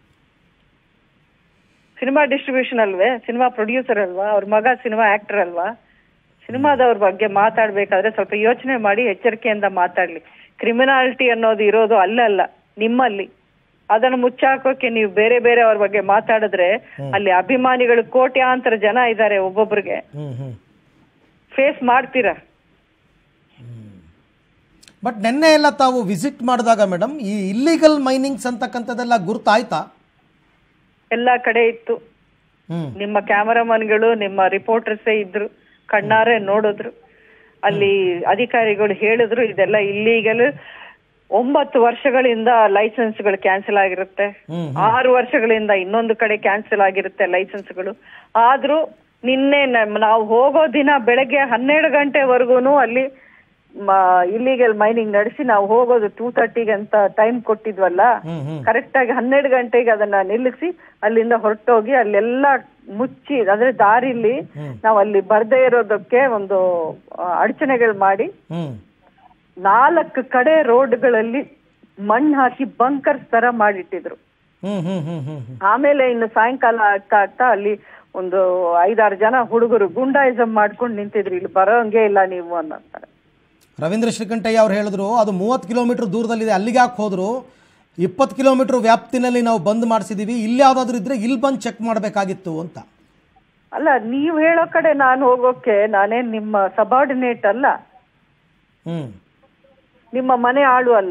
ಸಿನಿಮಾ ಡಿಸ್ಟ್ರಿಬ್ಯೂಷನ್ ಅಲ್ವೇ ಸಿನಿಮಾ ಪ್ರೊಡ್ಯೂಸರ್ ಅಲ್ವಾ ಅವ್ರ ಮಗ ಸಿನಿಮಾ ಆಕ್ಟರ್ ಅಲ್ವಾ ಸಿನಿಮಾದವ್ರ ಬಗ್ಗೆ ಮಾತಾಡ್ಬೇಕಾದ್ರೆ ಸ್ವಲ್ಪ ಯೋಚನೆ ಮಾಡಿ ಎಚ್ಚರಿಕೆಯಿಂದ ಮಾತಾಡ್ಲಿ ಕ್ರಿಮಿನಾಲಿಟಿ ಅನ್ನೋದು ಇರೋದು ಅಲ್ಲಲ್ಲ ನಿಮ್ಮಲ್ಲಿ ಅದನ್ನು ಮುಚ್ಚಾಕೋಕೆ ನೀವು ಬೇರೆ ಬೇರೆ ಅವ್ರ ಬಗ್ಗೆ ಮಾತಾಡಿದ್ರೆ ಅಲ್ಲಿ ಅಭಿಮಾನಿಗಳು ಕೋಟ್ಯಾಂತರ ಜನ ಇದ್ದಾರೆ ಒಬ್ಬೊಬ್ರಿಗೆ ಹ್ಮ್ ಹ್ಮ್ ಫೇಸ್ ಮಾಡ್ತೀರಾ ಬಟ್ ನಿನ್ನೆ ಎಲ್ಲ ತಾವು ವಿಸಿಟ್ ಮಾಡಿದಾಗ ಮೇಡಮ್ ಈ ಇಲ್ಲಿಗಲ್ ಮೈನಿಂಗ್ಸ್ ಅಂತಕ್ಕಂಥದ್ದೆಲ್ಲ ಗುರ್ತಾಯ್ತಾ ಎಲ್ಲಾ ಕಡೆ ಇತ್ತು ಹ್ಮ್ ನಿಮ್ಮ ಕ್ಯಾಮರಾಮನ್ಗಳು ನಿಮ್ಮ ರಿಪೋರ್ಟರ್ಸೇ ಇದ್ರು ಕಣ್ಣಾರೆ ನೋಡಿದ್ರು ಅಲ್ಲಿ ಅಧಿಕಾರಿಗಳು ಹೇಳಿದ್ರು ಇದೆಲ್ಲ ಇಲ್ಲೀಗಲ್ ಒಂಬತ್ತು ವರ್ಷಗಳಿಂದ ಲೈಸೆನ್ಸ್ಗಳು ಕ್ಯಾನ್ಸಲ್ ಆಗಿರುತ್ತೆ ಹ್ಮ್ ಆರು ವರ್ಷಗಳಿಂದ ಇನ್ನೊಂದು ಕಡೆ ಕ್ಯಾನ್ಸಲ್ ಆಗಿರುತ್ತೆ ಲೈಸೆನ್ಸ್ಗಳು ಆದ್ರೂ ನಿನ್ನೆ ನಮ್- ನಾವು ಹೋಗೋ ದಿನ ಬೆಳಗ್ಗೆ ಹನ್ನೆರಡು ಗಂಟೆವರೆಗೂ ಅಲ್ಲಿ ಇಲ್ಲಿಗಲ್ ಮೈನಿಂಗ್ ನಡೆಸಿ ನಾವು ಹೋಗೋದು ಟೂ ತರ್ಟಿಗೆ ಅಂತ ಟೈಮ್ ಕೊಟ್ಟಿದ್ವಲ್ಲ ಹ್ಮ್ ಹ್ಮ್ ಕರೆಕ್ಟ್ ಆಗಿ ಹನ್ನೆರಡು ಗಂಟೆಗೆ ಅದನ್ನ ನಿಲ್ಲಿಸಿ ಅಲ್ಲಿಂದ ಹೊರಟೋಗಿ ಅಲ್ಲೆಲ್ಲ ಮುಚ್ಚಿ ಅಂದ್ರೆ ದಾರಿಲಿ ನಾವು ಅಲ್ಲಿ ಬರ್ದೇ ಇರೋದಕ್ಕೆ ಒಂದು ಆ, ಅಡಚಣೆಗಳು ಮಾಡಿ ಹ್ಮ್ ನಾಲ್ಕು ಕಡೆ ರೋಡ್ಗಳಲ್ಲಿ ಮಣ್ಣು ಹಾಕಿ ಬಂಕರ್ಸ್ ತರ ಮಾಡಿಟ್ಟಿದ್ರು ಹ್ಮ್ ಹ್ಮ್ ಹ್ಮ್ ಹ್ಮ್ ಹ್ಮ್ ಆಮೇಲೆ ಇನ್ನು ಸಾಯಂಕಾಲ ಆಗ್ತಾ ಆಗ್ತಾ ಅಲ್ಲಿ ಒಂದು ಐದಾರು ಜನ ಹುಡುಗರು ಗುಂಡಾಯಿಸಮ್ ಮಾಡ್ಕೊಂಡು ನಿಂತಿದ್ರು ಇಲ್ಲಿ ಬರೋಂಗೆ ಇಲ್ಲ ನೀವು ಅನ್ನಂತಾರೆ ರವೀಂದ್ರ ಶ್ರೀಕಂಠಯ್ಯ ಅವ್ರು ಹೇಳಿದ್ರು ಅದು ಮೂವತ್ತು ಕಿಲೋಮೀಟರ್ ದೂರದಲ್ಲಿದೆ ಅಲ್ಲಿಗೆ ಯಾಕೆ ಹೋದ್ರು ಇಪ್ಪತ್ತು ಕಿಲೋಮೀಟರ್ ವ್ಯಾಪ್ತಿನಲ್ಲಿ ನಾವು ಬಂದ್ ಮಾಡಿಸಿದೀವಿ ಇಲ್ಲಿ ಯಾವ್ದಾದ್ರು ಇದ್ರೆ ಇಲ್ಲಿ ಬಂದು ಚೆಕ್ ಮಾಡಬೇಕಾಗಿತ್ತು ಅಂತ ಅಲ್ಲ ನೀವು ಹೇಳೋ ಕಡೆ ನಾನು ಹೋಗೋಕೆ ನಾನೇನ್ ನಿಮ್ಮ ಸಬಾರ್ಡಿನೇಟ್ ಅಲ್ಲ ಹ್ಮ್ ನಿಮ್ಮ ಮನೆ ಆಳು ಅಲ್ಲ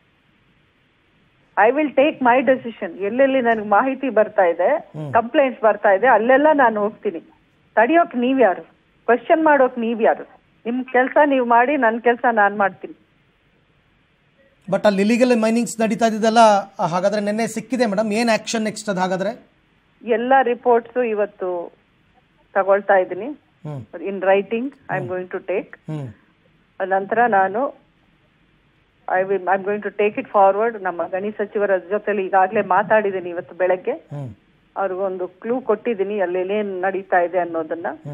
I will take my decision ಎಲ್ಲೆಲ್ಲಿ ನನಗೆ ಮಾಹಿತಿ ಬರ್ತಾ ಇದೆ ಕಂಪ್ಲೇಂಟ್ಸ್ ಬರ್ತಾ ಇದೆ ಅಲ್ಲೆಲ್ಲ ನಾನು ಹೋಗ್ತೀನಿ ತಡಿಯೋಕ್ ನೀವ್ಯಾರು ಕ್ವಶನ್ ಮಾಡೋಕ್ ನೀವ್ಯಾರು ನಿಮ್ ಕೆಲಸ ನೀವು ಮಾಡಿ ನನ್ನ ಕೆಲಸ ನಾನು ಮಾಡ್ತೀನಿ ಬಟ್ ಅಲ್ಲಿ ಇಲಿಗಲ್ ಮೈನಿಂಗ್ಸ್ ನಡೀತಾ ಇದ್ದಿದ್ದೆಲ್ಲ ಆ, ಹಾಗಾದ್ರೆ ನಿನ್ನೆ ಸಿಕ್ಕಿದೆ ಮೇಡಮ್ ಏನು ಆ್ಯಕ್ಷನ್ ನೆಕ್ಸ್ಟ್ ಅದು ಹಾಗಾದ್ರೆ ಎಲ್ಲ ರಿಪೋರ್ಟ್ಸ್ ಇವತ್ತು ತಗೊಳ್ತಾ ಇದ್ದೀನಿ hmm in writing I am going to take hmm ನಂತರ ನಾನು I will I am going to take it forward ನಮ್ಮ ಗಣಿ ಸಚಿವರ ಜೊತೆಲಿ ಈಗಾಗಲೇ ಮಾತಾಡಿದ್ದೀನಿ ಇವತ್ತು ಬೆಳಗ್ಗೆ ಹ್ಮ್ ಅವ್ರಿಗೊಂದು ಕ್ಲೂ ಕೊಟ್ಟಿದ್ದೀನಿ ಅಲ್ಲಿ ಏನೇನ್ ನಡೀತಾ ಇದೆ ಅನ್ನೋದನ್ನ ಹ್ಮ್ ಸೊ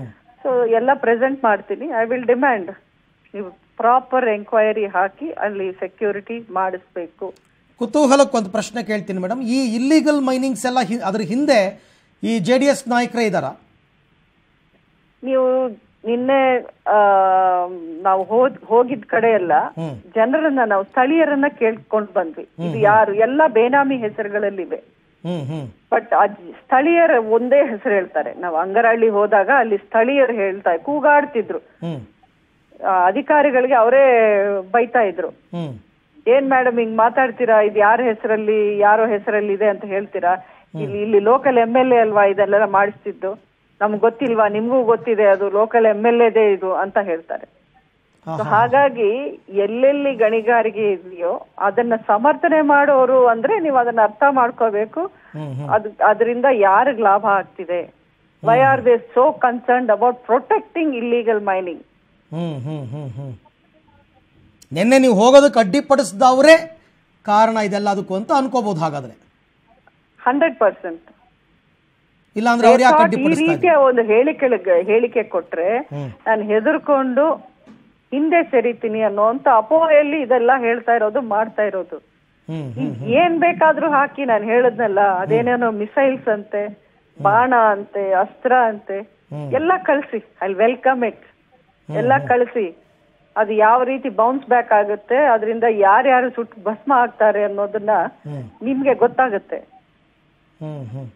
ಸೊ ಎಲ್ಲ ಪ್ರೆಸೆಂಟ್ ಮಾಡ್ತೀನಿ ಐ ವಿಲ್ ಡಿಮ್ಯಾಂಡ್ ನೀವು ಪ್ರಾಪರ್ ಎಂಕ್ವೈರಿ ಹಾಕಿ ಅಲ್ಲಿ ಸೆಕ್ಯೂರಿಟಿ ಮಾಡಿಸ್ಬೇಕು ಕುತೂಹಲಕ್ಕೆ ಒಂದು ಪ್ರಶ್ನೆ ಕೇಳ್ತೀನಿ ಮೇಡಮ್ ಈ ಇಲ್ಲಿಗಲ್ ಮೈನಿಂಗ್ಸ್ ಎಲ್ಲ ಹಿ- ಅದ್ರ ಹಿಂದೆ ಈ ಜೆ ಡಿ ಎಸ್ ನಾಯಕರೇ ಇದ್ದಾರಾ ನೀವು ನಿನ್ನೆ ಆ, ನಾವು ಹೋದ್ ಹೋಗಿದ್ ಕಡೆ ಎಲ್ಲ ಹ್ಮ್. ಜನರನ್ನ ನಾವು ಸ್ಥಳೀಯರನ್ನ ಕೇಳ್ಕೊಂಡ್ ಬಂದ್ವಿ ಇದು ಯಾರು ಎಲ್ಲ ಬೇನಾಮಿ ಹೆಸರುಗಳಲ್ಲಿವೆ ಹ್ಮ್ ಹ್ಮ್ ಬಟ್ ಸ್ಥಳೀಯರ ಒಂದೇ ಹೆಸರು ಹೇಳ್ತಾರೆ ನಾವು ಅಂಗರಹಳ್ಳಿ ಹೋದಾಗ ಅಲ್ಲಿ ಸ್ಥಳೀಯರು ಹೇಳ್ತಾರೆ ಕೂಗಾಡ್ತಿದ್ರು ಹ್ಮ್ ಆ, ಅಧಿಕಾರಿಗಳಿಗೆ ಅವರೇ ಬೈತಾ ಇದ್ರು ಹ್ಮ್ ಏನ್ ಮೇಡಮ್ ಹಿಂಗ್ ಮಾತಾಡ್ತೀರಾ ಇದು ಯಾರ ಹೆಸರಲ್ಲಿ ಯಾರೋ ಹೆಸರಲ್ಲಿ ಇದೆ ಅಂತ ಹೇಳ್ತೀರಾ ಇಲ್ಲಿ ಇಲ್ಲಿ ಲೋಕಲ್ ಎಂ ಎಲ್ ಎ ಅಲ್ವಾ ಇದೆಲ್ಲ ಮಾಡಿಸ್ತಿದ್ದು ನಮ್ಗ್ ಗೊತ್ತಿಲ್ವಾ ನಿಮ್ಗೂ ಗೊತ್ತಿದೆ ಅದು ಲೋಕಲ್ ಎಂ ಎಲ್ ಎದೇ ಇದು ಅಂತ ಹೇಳ್ತಾರೆ So ಹಾಗಾಗಿ ಎಲ್ಲೆಲ್ಲಿ ಗಣಿಗಾರಿಕೆ ಇದೆಯೋ ಅದನ್ನ ಸಮರ್ಥನೆ ಮಾಡೋರು ಅಂದ್ರೆ ನೀವು ಅದನ್ನ ಅರ್ಥ ಮಾಡ್ಕೋಬೇಕು ಹ್ಮ್ ಅದ್ ಅದರಿಂದ ಯಾರಿಗ್ ಲಾಭ ಆಗ್ತಿದೆ why are they so concerned about protecting illegal mining hmm hmm hmm hmm ನಿನ್ನೆ ನೀವು ಹೋಗೋದಕ್ಕೆ ಅಡ್ಡಿಪಡಿಸಿದವರೇ ಕಾರಣ ಇದೆಲ್ಲ ಅದಕ್ಕೂ ಅಂತ ಅನ್ಕೋಬಹುದು ಹಾಗಾದ್ರೆ ಹಂಡ್ರೆಡ್ ಪರ್ಸೆಂಟ್ ಇಲ್ಲ ಅಂದ್ರೆ ಅವ್ರು ಯಾಕೆ ಈ ಅಡ್ಡಿಪಡಿಸ್ತಾ ಇದ್ದಾರೆ ರೀತಿಯ ಒಂದು ಹೇಳಿಕೆ ಹೇಳಿಕೆ ಕೊಟ್ರೆ ಹ್ಮ್. ನಾನು ಹೆದರ್ಕೊಂಡು ಹಿಂದೆ ಸರಿತೀನಿ ಅನ್ನೋಂತ ಅಪೋಹೆಯಲ್ಲಿ ಇದೆಲ್ಲ ಹೇಳ್ತಾ ಇರೋದು ಮಾಡ್ತಾ ಇರೋದು ಹ್ಮ್ ಈಗ ಏನ್ ಬೇಕಾದ್ರೂ ಹಾಕಿ ನಾನು ಹೇಳದ್ನಲ್ಲ ಅದೇನೇನೋ ಮಿಸೈಲ್ಸ್ ಅಂತೆ ಬಾಣ ಅಂತೆ ಅಸ್ತ್ರ ಅಂತೆ ಎಲ್ಲ ಕಳ್ಸಿ ಐ ವೆಲ್ಕಮ್ ಇಟ್ ಎಲ್ಲ ಕಳ್ಸಿ ಅದು ಯಾವ ರೀತಿ ಬೌನ್ಸ್ ಬ್ಯಾಕ್ ಆಗುತ್ತೆ ಅದರಿಂದ ಯಾರ್ಯಾರು ಸುಟ್ಟು ಭಸ್ಮ ಆಗ್ತಾರೆ ಅನ್ನೋದನ್ನ ಹ್ಮ್ ನಿಮ್ಗೆ ಗೊತ್ತಾಗುತ್ತೆ hmm hmm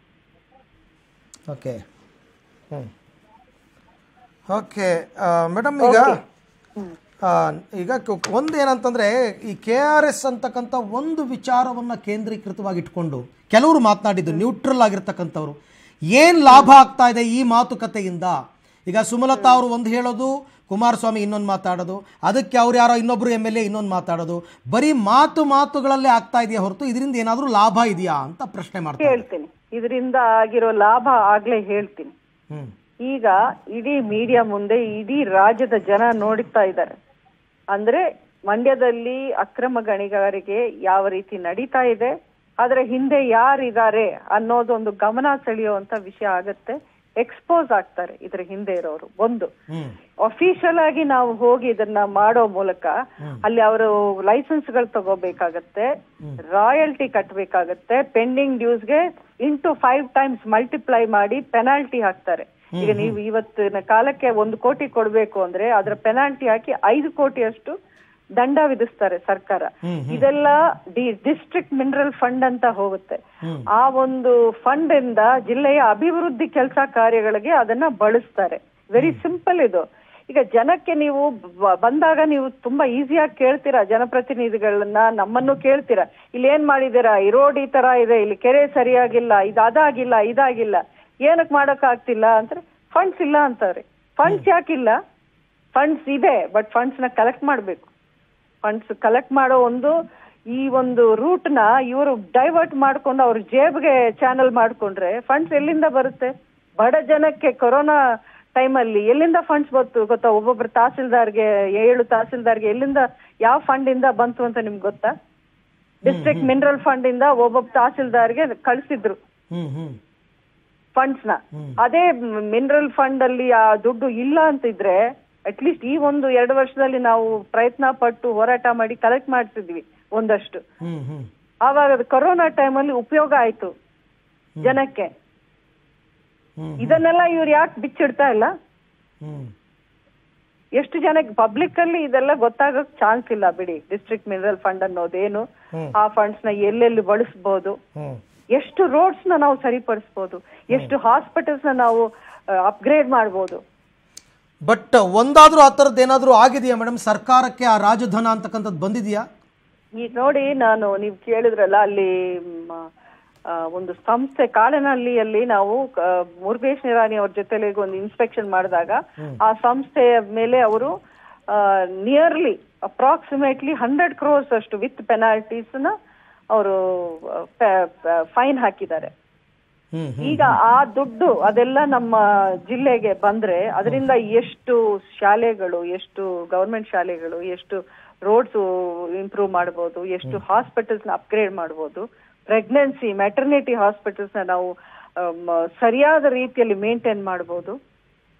okay hmm okay madam ಈಗ ಆ, ಈಗ ಕ- ಒಂದು ಏನಂತಂದ್ರೆ ಈ ಕೆ ಆರ್ ಎಸ್ ಅಂತಕ್ಕಂಥ ಒಂದು ವಿಚಾರವನ್ನ ಕೇಂದ್ರೀಕೃತವಾಗಿ ಇಟ್ಕೊಂಡು ಕೆಲವರು ಮಾತನಾಡಿದ್ದು ನ್ಯೂಟ್ರಲ್ ಆಗಿರ್ತಕ್ಕಂಥವ್ರು ಏನು ಲಾಭ ಆಗ್ತಾ ಇದೆ ಈ ಮಾತುಕತೆಯಿಂದ ಈಗ ಸುಮಲತಾ ಅವರು ಒಂದು ಹೇಳೋದು ಕುಮಾರಸ್ವಾಮಿ ಇನ್ನೊಂದು ಮಾತಾಡೋದು ಅದಕ್ಕೆ ಅವ್ರು ಯಾರೋ ಇನ್ನೊಬ್ರು ಎಮ್ ಎಲ್ ಎ ಇನ್ನೊಂದು ಮಾತಾಡೋದು ಬರೀ ಮಾತು ಮಾತುಗಳಲ್ಲೇ ಆಗ್ತಾ ಇದೆಯಾ ಹೊರತು ಇದರಿಂದ ಏನಾದರೂ ಲಾಭ ಇದೆಯಾ ಅಂತ ಪ್ರಶ್ನೆ ಮಾಡ್ತಾರೆ ಹೇಳ್ತೀನಿ ಇದರಿಂದ ಆಗಿರೋ ಲಾಭ ಆಗ್ಲೇ ಹೇಳ್ತೀನಿ ಹ್ಮ್ ಈಗ ಇಡೀ ಮೀಡಿಯಾ ಮುಂದೆ ಇಡೀ ರಾಜ್ಯದ ಜನ ನೋಡ್ತಾ ಇದ್ದಾರೆ ಅಂದ್ರೆ ಮಂಡ್ಯದಲ್ಲಿ ಅಕ್ರಮ ಗಣಿಗಾರಿಕೆ ಯಾವ ರೀತಿ ನಡೀತಾ ಇದೆ ಆದ್ರೆ ಹಿಂದೆ ಯಾರಿದ್ದಾರೆ ಅನ್ನೋದೊಂದು ಗಮನ ಸೆಳೆಯುವಂತ ವಿಷಯ ಆಗತ್ತೆ ಎಕ್ಸ್ಪೋಸ್ ಆಗ್ತಾರೆ ಇದ್ರ ಹಿಂದೆ ಇರೋರು ಒಂದು ಹ್ಮ್ ಅಫಿಷಿಯಲ್ ಆಗಿ ನಾವು ಹೋಗಿ ಇದನ್ನ ಮಾಡೋ ಮೂಲಕ ಅಲ್ಲಿ ಅವರು ಲೈಸೆನ್ಸ್ ಗಳು ತಗೋಬೇಕಾಗತ್ತೆ ರಾಯಲ್ಟಿ ಕಟ್ಟಬೇಕಾಗತ್ತೆ ಪೆಂಡಿಂಗ್ ಡ್ಯೂಸ್ಗೆ ಇಂಟು ಫೈವ್ ಟೈಮ್ಸ್ ಮಲ್ಟಿಪ್ಲೈ ಮಾಡಿ ಪೆನಾಲ್ಟಿ ಹಾಕ್ತಾರೆ ಈಗ ನೀವು ಇವತ್ತಿನ ಕಾಲಕ್ಕೆ ಒಂದು ಕೋಟಿ ಕೊಡ್ಬೇಕು ಅಂದ್ರೆ ಅದರ ಪೆನಾಲ್ಟಿ ಹಾಕಿ ಐದು ಕೋಟಿಯಷ್ಟು ದಂಡ ವಿಧಿಸ್ತಾರೆ ಸರ್ಕಾರ ಇದೆಲ್ಲ ಡಿ ಡಿಸ್ಟ್ರಿಕ್ಟ್ ಮಿನರಲ್ ಫಂಡ್ ಅಂತ ಹೋಗುತ್ತೆ ಆ ಒಂದು ಫಂಡ್ ಇಂದ ಜಿಲ್ಲೆಯ ಅಭಿವೃದ್ಧಿ ಕೆಲಸ ಕಾರ್ಯಗಳಿಗೆ ಅದನ್ನ ಬಳಸ್ತಾರೆ ವೆರಿ ಸಿಂಪಲ್ ಇದು ಈಗ ಜನಕ್ಕೆ ನೀವು ಬ- ಬಂದಾಗ ನೀವು ತುಂಬಾ ಈಸಿಯಾಗಿ ಕೇಳ್ತೀರಾ ಜನಪ್ರತಿನಿಧಿಗಳನ್ನ ನಮ್ಮನ್ನು ಕೇಳ್ತೀರಾ ಇಲ್ಲಿ ಏನ್ ಮಾಡಿದೀರಾ ಈ ರೋಡ್ ಈ ತರ ಇದೆ ಇಲ್ಲಿ ಕೆರೆ ಸರಿಯಾಗಿಲ್ಲ ಇದು ಅದಾಗಿಲ್ಲ ಇದಾಗಿಲ್ಲ ಏನಕ್ ಮಾಡಕ್ ಆಗ್ತಿಲ್ಲ ಅಂದ್ರೆ ಫಂಡ್ಸ್ ಇಲ್ಲ ಅಂತಾರೆ ಫಂಡ್ಸ್ ಯಾಕಿಲ್ಲ ಫಂಡ್ಸ್ ಇದೆ ಬಟ್ ಫಂಡ್ಸ್ ನ ಕಲೆಕ್ಟ್ ಮಾಡ್ಬೇಕು ಫಂಡ್ಸ್ ಕಲೆಕ್ಟ್ ಮಾಡೋ ಒಂದು ಈ ಒಂದು ರೂಟ್ ನ ಇವರು ಡೈವರ್ಟ್ ಮಾಡ್ಕೊಂಡು ಅವ್ರ ಜೇಬ್ಗೆ ಚಾನಲ್ ಮಾಡ್ಕೊಂಡ್ರೆ ಫಂಡ್ಸ್ ಎಲ್ಲಿಂದ ಬರುತ್ತೆ ಬಡ ಜನಕ್ಕೆ ಕೊರೋನಾ ಟೈಮಲ್ಲಿ ಎಲ್ಲಿಂದ ಫಂಡ್ಸ್ ಬಂತು ಗೊತ್ತಾ ಒಬ್ಬೊಬ್ರು ತಹಸೀಲ್ದಾರ್ಗೆ ಏಳು ತಹಸೀಲ್ದಾರ್ಗೆ ಎಲ್ಲಿಂದ ಯಾವ ಫಂಡ್ ಇಂದ ಬಂತು ಅಂತ ನಿಮ್ಗೆ ಗೊತ್ತಾ ಡಿಸ್ಟ್ರಿಕ್ಟ್ ಮಿನರಲ್ ಫಂಡ್ ಇಂದ ಒಬ್ಬೊಬ್ಬ ತಹಸೀಲ್ದಾರ್ಗೆ ಕಳಿಸಿದ್ರು ಹ್ಮ್ ಹ್ಮ್ ಫಂಡ್ಸ್ ನ ಅದೇ ಮಿನರಲ್ ಫಂಡ್ ಅಲ್ಲಿ ಆ ದುಡ್ಡು ಇಲ್ಲ ಅಂತಿದ್ರೆ ಅಟ್ಲೀಸ್ಟ್ ಈ ಒಂದು ಎರಡು ವರ್ಷದಲ್ಲಿ ನಾವು ಪ್ರಯತ್ನ ಪಟ್ಟು ಹೋರಾಟ ಮಾಡಿ ಕಲೆಕ್ಟ್ ಮಾಡ್ತಿದ್ವಿ ಒಂದಷ್ಟು ಹ್ಮ್ ಹ್ಮ್ ಆವಾಗ ಅದು ಕೊರೋನಾ ಟೈಮಲ್ಲಿ ಉಪಯೋಗ ಆಯ್ತು ಜನಕ್ಕೆ ಹ್ಮ್. ಇದನ್ನೆಲ್ಲ ಇವ್ರು ಯಾಕೆ ಬಿಚ್ಚಿಡ್ತಾ ಇಲ್ಲ ಹ್ಮ್ ಎಷ್ಟು ಜನಕ್ಕೆ ಪಬ್ಲಿಕ್ ಅಲ್ಲಿ ಇದೆಲ್ಲ ಗೊತ್ತಾಗಕ್ ಚಾನ್ಸ್ ಇಲ್ಲ ಬಿಡಿ ಡಿಸ್ಟ್ರಿಕ್ಟ್ ಮಿನರಲ್ ಫಂಡ್ ಅನ್ನೋದೇನು ಹ್ಮ್. ಆ ಫಂಡ್ಸ್ ನ ಎಲ್ಲೆಲ್ಲಿ ಬಳಸ್ಬೋದು ಹ್ಮ್ ಎಷ್ಟು ರೋಡ್ಸ್ ನ ನಾವು ಸರಿಪಡಿಸ್ಬೋದು ಎಷ್ಟು ಹಾಸ್ಪಿಟಲ್ಸ್ ನ ನಾವು ಅಪ್ಗ್ರೇಡ್ ಮಾಡ್ಬೋದು ಬಟ್ ಒಂದಾದ್ರೂ ಆ ಥರದ್ದು ಏನಾದರೂ ಆಗಿದೆಯಾ ಮೇಡಮ್ ಸರ್ಕಾರಕ್ಕೆ ಆ ರಾಜಧನ ಅಂತಕ್ಕಂಥದ್ದು ಬಂದಿದೆಯಾ ಈಗ ನೋಡಿ ನಾನು ನೀವು ಕೇಳಿದ್ರಲ್ಲ ಅಲ್ಲಿ ಮ್, ಆ, ಒಂದು ಸಂಸ್ಥೆ ಕಾಳನಹಳ್ಳಿಯಲ್ಲಿ ನಾವು ಆ, ಮುರುಗೇಶ್ ನಿರಾಣಿ ಅವ್ರ ಜೊತೆಲಿ ಒಂದು ಇನ್ಸ್ಪೆಕ್ಷನ್ ಮಾಡಿದಾಗ ಆ ಸಂಸ್ಥೆಯ ಮೇಲೆ ಅವರು ನಿಯರ್ಲಿ ಅಪ್ರಾಕ್ಸಿಮೇಟ್ಲಿ ಹಂಡ್ರೆಡ್ ಕ್ರೋರ್ಸ್ ಅಷ್ಟು ವಿತ್ ಪೆನಾಲ್ಟೀಸ್ ನ ಅವರು ಫೈನ್ ಹಾಕಿದ್ದಾರೆ ಹ್ಮ್ ಈಗ ಆ ದುಡ್ಡು ಅದೆಲ್ಲ ನಮ್ಮ ಜಿಲ್ಲೆಗೆ ಬಂದ್ರೆ ಅದರಿಂದ ಎಷ್ಟು ಶಾಲೆಗಳು ಎಷ್ಟು ಗವರ್ಮೆಂಟ್ ಶಾಲೆಗಳು ಎಷ್ಟು ರೋಡ್ಸ್ ಇಂಪ್ರೂವ್ ಮಾಡಬಹುದು ಎಷ್ಟು ಹಾಸ್ಪಿಟಲ್ಸ್ ನ ಅಪ್ಗ್ರೇಡ್ ಮಾಡಬಹುದು ಪ್ರೆಗ್ನೆನ್ಸಿ ಮೆಟರ್ನಿಟಿ ಹಾಸ್ಪಿಟಲ್ಸ್ ನ ನಾವು ಆಮ್, ಸರಿಯಾದ ರೀತಿಯಲ್ಲಿ ಮೇಂಟೈನ್ ಮಾಡಬಹುದು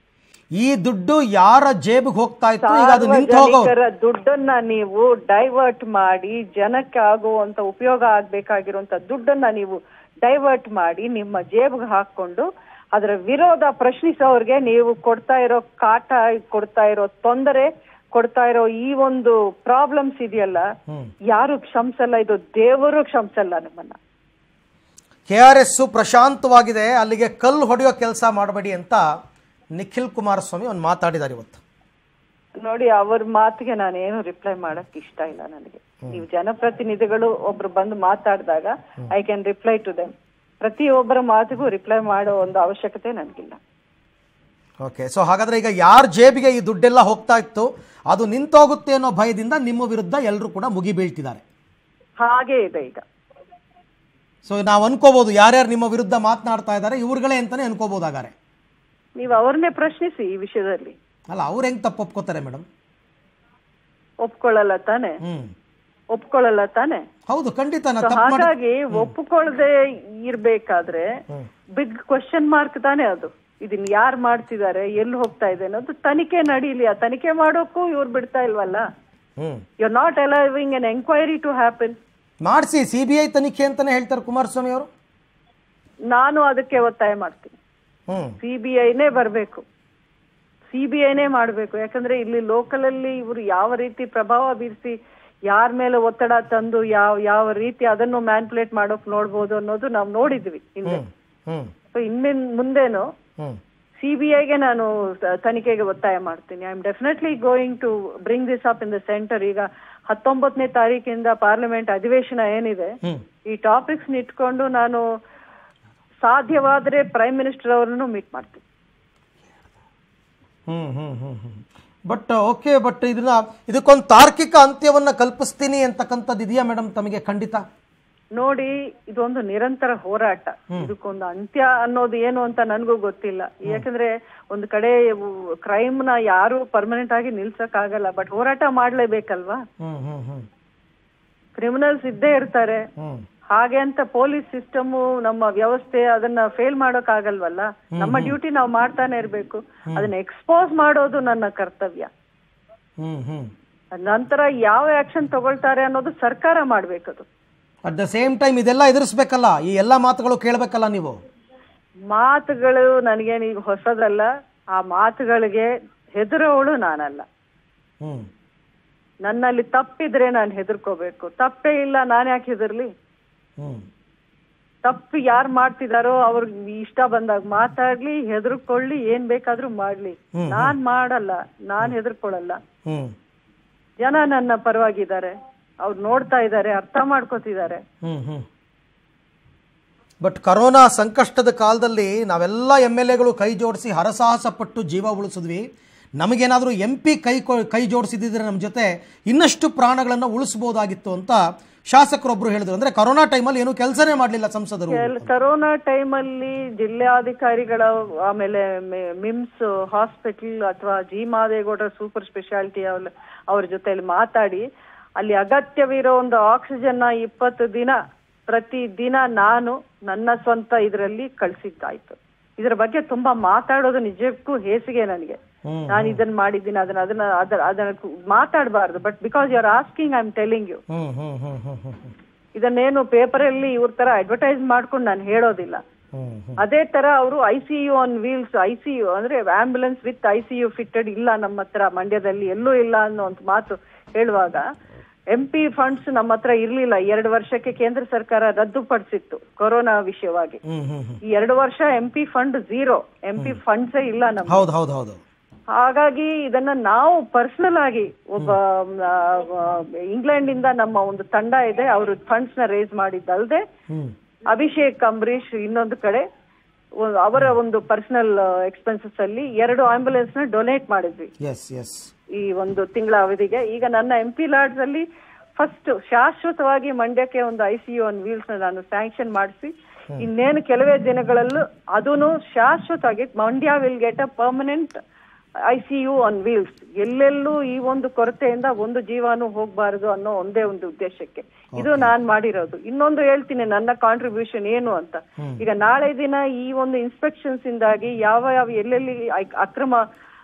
ಈ ದುಡ್ಡು ಯಾರ ಜೇಬಿಗೆ ಹೋಗ್ತಾ ಇತ್ತು ಈಗ ಅದು ನಿಂತು ಹೋಗೋ ಸಾರ್ವಜನಿಕರ ದುಡ್ಡನ್ನ ನೀವು ಡೈವರ್ಟ್ ಮಾಡಿ ಜನಕ್ಕೆ ಆಗುವಂತ ಉಪಯೋಗ ಆಗ್ಬೇಕಾಗಿರುವಂತ ದುಡ್ಡನ್ನ ನೀವು ಡೈವರ್ಟ್ ಮಾಡಿ ನಿಮ್ಮ ಜೇಬಿಗೆ ಹಾಕೊಂಡು ಅದರ ವಿರೋಧ ಪ್ರಶ್ನಿಸೋರ್ಗೆ ನೀವು ಕೊಡ್ತಾ ಇರೋ ಕಾಟ ಕೊಡ್ತಾ ಇರೋ ತೊಂದರೆ ಕೊಡ್ತಾ ಇರೋ ಈ ಒಂದು ಪ್ರಾಬ್ಲಮ್ಸ್ ಇದೆಯಲ್ಲ ಯಾರು ಕ್ಷಮಿಸಲ್ಲ ಇದು ದೇವರು ಕ್ಷಮಿಸಲ್ಲ ನಮ್ಮನ್ನ ಕೆ ಆರ್ ಎಸ್ ಪ್ರಶಾಂತವಾಗಿದೆ ಅಲ್ಲಿಗೆ ಕಲ್ಲು ಹೊಡೆಯೋ ಕೆಲಸ ಮಾಡಬೇಡಿ ಅಂತ ನಿಖಿಲ್ ಕುಮಾರಸ್ವಾಮಿ ಒಂದು ಮಾತಾಡಿದ್ದಾರೆ ಇವತ್ತು ನೋಡಿ ಅವ್ರ ಮಾತಿಗೆ ನಾನೇನು ರಿಪ್ಲೈ ಮಾಡಕ್ ಇಷ್ಟ ಇಲ್ಲ ನನಗೆ ನೀವು ಜನಪ್ರತಿನಿಧಿಗಳು ಒಬ್ರು ಬಂದು ಮಾತಾಡಿದಾಗ I can reply to them ಪ್ರತಿಯೊಬ್ಬರ ಮಾತಿಗೂ ರಿಪ್ಲೈ ಮಾಡೋ ಒಂದು ಅವಶ್ಯಕತೆ ನನಗಿಲ್ಲ ಓಕೆ ಸೊ ಹಾಗಾದ್ರೆ ಈಗ ಯಾರ ಜೇಬಿಗೆ ಈ ದುಡ್ಡೆಲ್ಲ ಹೋಗ್ತಾ ಇತ್ತು ಅದು ನಿಂತೋಗುತ್ತೆ ಅನ್ನೋ ಭಯದಿಂದ ನಿಮ್ಮ ವಿರುದ್ಧ ಎಲ್ಲರೂ ಕೂಡ ಮುಗಿ ಬೀಳ್ತಿದ್ದಾರೆ ಹಾಗೆ ಇದೆ ಈಗ ಸೊ ನಾವು ಅನ್ಕೋಬಹುದು ಯಾರ್ಯಾರು ನಿಮ್ಮ ವಿರುದ್ಧ ಮಾತನಾಡ್ತಾ ಇದ್ದಾರೆ ಇವ್ರುಗಳೇ ಅಂತಾನೆ ಅನ್ಕೋಬಹುದು ಹಾಗಾರೆ ನೀವು ಅವ್ರನ್ನೇ ಪ್ರಶ್ನಿಸಿ ಈ ವಿಷಯದಲ್ಲಿ ಅಲ್ಲ ಅವ್ರು ಹೆಂಗ್ ತಪ್ಪು ಒಪ್ಕೋತಾರೆ ಮೇಡಮ್ ಒಪ್ಕೊಳ್ಳಲ್ಲ ತಾನೆ ಹ್ಮ್ ಒಪ್ಕೊಳ್ಳಲ್ಲ ತಾನೆ ಹೌದು ಖಂಡಿತ ನಾ So ತಪ್ಪು ಮಾಡಿ ಹಾಗಾಗಿ ಒಪ್ಪಿಕೊಳ್ಳದೆ ಇರ್ಬೇಕಾದ್ರೆ ಬಿಗ್ ಕ್ವಶನ್ ಮಾರ್ಕ್ ತಾನೆ ಅದು ಇದನ್ನ ಯಾರು ಮಾಡ್ತಿದ್ದಾರೆ ಎಲ್ಲಿ ಹೋಗ್ತಾ ಇದೆ ಅನ್ನೋದು ತನಿಖೆ ನಡೀಲಿ ಆ ತನಿಖೆ ಮಾಡೋಕ್ಕೂ ಇವ್ರು ಬಿಡ್ತಾ ಇಲ್ವಲ್ಲ hmm you are not allowing an enquiry to happen ಮಾಡಿಸಿ ಸಿ ಬಿ ಐ ತನಿಖೆ ಅಂತಾನೆ ಹೇಳ್ತಾರೆ ಕುಮಾರಸ್ವಾಮಿ ಅವರು ನಾನು ಅದಕ್ಕೆ ಒತ್ತಾಯ ಮಾಡ್ತೀನಿ ಹ್ಮ್ ಸಿ ಬಿ ಐನೇ ಬರಬೇಕು ಸಿ ಬಿ ಐನೇ ಮಾಡಬೇಕು ಯಾಕಂದ್ರೆ ಇಲ್ಲಿ ಲೋಕಲ್ ಅಲ್ಲಿ ಇವರು ಯಾವ ರೀತಿ ಪ್ರಭಾವ ಬೀರಿಸಿ ಯಾರ ಮೇಲೆ ಒತ್ತಡ ತಂದು ಯಾವ ಯಾವ ರೀತಿ ಅದನ್ನು ಮ್ಯಾನ್ಪುಲೇಟ್ ಮಾಡೋಕ್ ನೋಡ್ಬೋದು ಅನ್ನೋದು ನಾವು ನೋಡಿದ್ವಿ ಹಿಂದೆ ಹ್ಮ್ ಹ್ಮ್ ಸೊ ಇನ್ನೇನ್ ಮುಂದೇನು ಹ್ಮ್ ಸಿ ಬಿ ಐಗೆ ನಾನು ತ- ತನಿಖೆಗೆ ಒತ್ತಾಯ ಮಾಡ್ತೀನಿ I am definitely going to bring this up in the centre ಈಗ ಹತ್ತೊಂಬತ್ತನೇ ತಾರೀಕಿಂದ ಪಾರ್ಲಿಮೆಂಟ್ ಅಧಿವೇಶನ ಏನಿದೆ ಹ್ಮ್ ಈ ಟಾಪಿಕ್ಸ್ ಇಟ್ಕೊಂಡು ನಾನು ಸಾಧ್ಯವಾದ್ರೆ ಪ್ರೈಮ್ ಮಿನಿಸ್ಟರ್ ಅವರನ್ನು ಮೀಟ್ ಮಾಡ್ತೀನಿ hmm hmm hmm hmm but okay but ಇದನ್ನ ಇದಕ್ಕೊಂದು ತಾರ್ಕಿಕ ಅಂತ್ಯವನ್ನ ಕಲ್ಪಿಸ್ತೀನಿ ಅಂತಕ್ಕಂಥದ್ದು ಇದೆಯಾ ಮೇಡಮ್ ತಮಗೆ ಖಂಡಿತ ನೋಡಿ ಇದೊಂದು ನಿರಂತರ ಹೋರಾಟ ಇದಕ್ಕೊಂದು ಅಂತ್ಯ ಅನ್ನೋದು ಏನು ಅಂತ ನನಗೂ ಗೊತ್ತಿಲ್ಲ ಯಾಕಂದ್ರೆ ಒಂದು ಕಡೆ ಕ್ರೈಮ್ ನ ಯಾರು ಪರ್ಮನೆಂಟ್ ಆಗಿ ನಿಲ್ಸಕ್ ಆಗಲ್ಲ ಬಟ್ ಹೋರಾಟ ಮಾಡ್ಲೇಬೇಕಲ್ವಾ ಹ್ಮ್ ಹ್ಮ್ ಹ್ಮ್ ಕ್ರಿಮಿನಲ್ಸ್ ಇದ್ದೇ ಇರ್ತಾರೆ ಹ್ಮ್ ಹಾಗೆ ಅಂತ ಪೊಲೀಸ್ ಸಿಸ್ಟಮ್ ನಮ್ಮ ವ್ಯವಸ್ಥೆ ಅದನ್ನ ಫೇಲ್ ಮಾಡೋಕ್ ಆಗಲ್ವಲ್ಲ ನಮ್ಮ ಡ್ಯೂಟಿ ನಾವು ಮಾಡ್ತಾನೆ ಇರ್ಬೇಕು ಅದನ್ನ ಎಕ್ಸ್ಪೋಸ್ ಮಾಡೋದು ನನ್ನ ಕರ್ತವ್ಯ ಹ್ಮ್ ಹ್ಮ್ ಅದ್ ನಂತರ ಯಾವ ಆಕ್ಷನ್ ತಗೊಳ್ತಾರೆ ಅನ್ನೋದು ಸರ್ಕಾರ ಮಾಡ್ಬೇಕದು ಅಟ್ ದ ಸೇಮ್ ಟೈಮ್ ಇದೆಲ್ಲ ಎದುರಿಸ್ಬೇಕಲ್ಲ ಈ ಎಲ್ಲ ಮಾತುಗಳು ಕೇಳಬೇಕಲ್ಲ ನೀವು ಮಾತುಗಳು ನನಗೇನು ಈಗ ಹೊಸದಲ್ಲ ಆ ಮಾತುಗಳಿಗೆ ಹೆದರೋಳು ನಾನಲ್ಲ ಹ್ಮ್ ನನ್ನಲ್ಲಿ ತಪ್ಪಿದ್ರೆ ನಾನು ಹೆದರ್ಕೋಬೇಕು ತಪ್ಪೇ ಇಲ್ಲ ನಾನು ಯಾಕೆ ಹೆದರ್ಲಿ ಹ್ಮ್ ತಪ್ಪು ಯಾರು ಮಾಡ್ತಿದಾರೋ ಅವ್ರಿಗೆ ಇಷ್ಟ ಬಂದಾಗ ಮಾತಾಡ್ಲಿ ಹೆದರ್ಕೊಳ್ಳಿ ಏನ್ ಬೇಕಾದ್ರೂ ಮಾಡ್ಲಿ ನಾನ್ ಮಾಡಲ್ಲ ನಾನ್ ಹೆದರ್ಕೊಳ್ಳಲ್ಲ ಹ್ಮ್ ಜನ ನನ್ನ ಪರವಾಗಿದ್ದಾರೆ ಅವ್ರು ನೋಡ್ತಾ ಇದ್ದಾರೆ ಅರ್ಥ ಮಾಡ್ಕೋತಿದ್ದಾರೆ ಹ್ಮ್ ಹ್ಮ್ ಬಟ್ ಕರೋನಾ ಸಂಕಷ್ಟದ ಕಾಲದಲ್ಲಿ ನಾವೆಲ್ಲ ಎಮ್ ಎಲ್ ಎಗಳು ಕೈ ಜೋಡಿಸಿ ಹರಸಾಹಸ ಪಟ್ಟು ಜೀವ ಉಳಿಸಿದ್ವಿ ನಮಗೇನಾದರೂ ಎಂ ಪಿ ಕೈ ಕೊ- ಕೈ ಜೋಡಿಸಿದ್ರೆ ನಮ್ಮ ಜೊತೆ ಇನ್ನಷ್ಟು ಪ್ರಾಣಗಳನ್ನು ಉಳಿಸ್ಬೋದಾಗಿತ್ತು ಅಂತ ಶಾಸಕರೊಬ್ರು ಹೇಳಿದ್ರು ಅಂದ್ರೆ ಕರೋನಾ ಟೈಮಲ್ಲಿ ಏನು ಕೆಲಸನೇ ಮಾಡಲಿಲ್ಲ ಸಂಸದರು ಕೆಲ್- ಕರೋನಾ ಟೈಮಲ್ಲಿ ಜಿಲ್ಲಾಧಿಕಾರಿಗಳ ಆಮೇಲೆ ಮೆ- ಮಿಮ್ಸ್ ಹಾಸ್ಪಿಟಲ್ ಅಥವಾ ಜಿ ಮಾದೇಗೌಡರ ಸೂಪರ್ ಸ್ಪೆಷಾಲಿಟಿ ಅವ್ರ ಜೊತೆಲಿ ಮಾತಾಡಿ ಅಲ್ಲಿ ಅಗತ್ಯವಿರೋ ಒಂದು ಆಕ್ಸಿಜನ್ ಇಪ್ಪತ್ತು ದಿನ ಪ್ರತಿ ದಿನ ನಾನು ನನ್ನ ಸ್ವಂತ ಇದರಲ್ಲಿ ಕಳ್ಸಿದ್ದಾಯ್ತು ಇದರ ಬಗ್ಗೆ ತುಂಬಾ ಮಾತಾಡೋದು ನಿಜಕ್ಕೂ ಹೇಸಿಗೆ ನನಗೆ ಹ್ಮ್. ನಾನು ಇದನ್ನ ಮಾಡಿದ್ದೀನಿ ಅದನ್ನ ಅದನ್ನ ಅದನ್ನ ಅದನ್ನ ಮಾತಾಡಬಾರ್ದು but because you are asking I am telling you hmm hmm hmm hmm hmm hmm ಇದನ್ನೇನು ಪೇಪರ್ ಅಲ್ಲಿ ಇವ್ರ ತರ ಅಡ್ವರ್ಟೈಸ್ ಮಾಡ್ಕೊಂಡು ನಾನು ಹೇಳೋದಿಲ್ಲ ಹ್ಮ್ ಹ್ಮ್ ಅದೇ ತರ ಅವರು I C U on wheels I C U ಅಂದ್ರೆ ambulance with I C U fitted ಇಲ್ಲ ನಮ್ಮ ಹತ್ರ ಮಂಡ್ಯದಲ್ಲಿ ಎಲ್ಲೂ ಇಲ್ಲ ಅನ್ನೋ ಒಂದು ಮಾತು ಹೇಳುವಾಗ ಎಂ ಪಿ ಫಂಡ್ಸ್ ನಮ್ಮ ಹತ್ರ ಇರ್ಲಿಲ್ಲ ಎರಡು ವರ್ಷಕ್ಕೆ ಕೇಂದ್ರ ಸರ್ಕಾರ ರದ್ದುಪಡಿಸಿತ್ತು ಕೊರೋನಾ ವಿಷಯವಾಗಿ ಹ್ಮ್ ಹ್ಮ್ ಹ್ಮ್ ಈ ಎರಡು ವರ್ಷ M P fund zero M P ಫಂಡ್ಸೇ ಇಲ್ಲ ನಮ್ಮ ಹೌದು ಹೌದು ಹೌದು ಹಾಗಾಗಿ ಇದನ್ನ ನಾವು ಪರ್ಸನಲ್ ಆಗಿ ಒಬ್ಬ ಇಂಗ್ಲೆಂಡ್ ಇಂದ ನಮ್ಮ ಒಂದು ತಂಡ ಇದೆ ಅವರು ಫಂಡ್ಸ್ ನ ರೇಸ್ ಮಾಡಿದ್ದಲ್ದೆ ಹ್ಮ್ ಅಭಿಷೇಕ್ ಅಂಬರೀಶ್ ಇನ್ನೊಂದು ಕಡೆ ಒ- ಅವರ ಒಂದು ಪರ್ಸನಲ್ ಎಕ್ಸ್ಪೆನ್ಸಸ್ ಅಲ್ಲಿ ಎರಡು ಆಂಬ್ಯುಲೆನ್ಸ್ ನ ಡೊನೇಟ್ ಮಾಡಿದ್ವಿ ಎಸ್ ಎಸ್ ಈ ಒಂದು ತಿಂಗಳ ಅವಧಿಗೆ ಈಗ ನನ್ನ ಎಂ ಪಿ ಲಾಡ್ಸ್ ಅಲ್ಲಿ ಫಸ್ಟ್ ಶಾಶ್ವತವಾಗಿ ಮಂಡ್ಯಕ್ಕೆ ಒಂದು I C U on wheels ನ ನಾನು ಸ್ಯಾಂಕ್ಷನ್ ಮಾಡಿಸಿ ಇನ್ನೇನು ಕೆಲವೇ ದಿನಗಳಲ್ಲೂ ಅದೂ ಶಾಶ್ವತವಾಗಿ Mandya will get a permanent I C U on wheels ಎಲ್ಲೆಲ್ಲೂ ಈ ಒಂದು ಕೊರತೆಯಿಂದ ಒಂದು ಜೀವನೂ ಹೋಗ್ಬಾರದು ಅನ್ನೋ ಒಂದೇ ಒಂದು ಉದ್ದೇಶಕ್ಕೆ ಇದು ನಾನ್ ಮಾಡಿರೋದು ಇನ್ನೊಂದು ಹೇಳ್ತೀನಿ ನನ್ನ ಕಾಂಟ್ರಿಬ್ಯೂಷನ್ ಏನು ಅಂತ ಈಗ ನಾಳೆ ದಿನ ಈ ಒಂದು ಇನ್ಸ್ಪೆಕ್ಷನ್ಸ್ ಇಂದಾಗಿ ಯಾವ ಯಾವ ಎಲ್ಲೆಲ್ಲಿ ಅಕ್- ಅಕ್ರಮ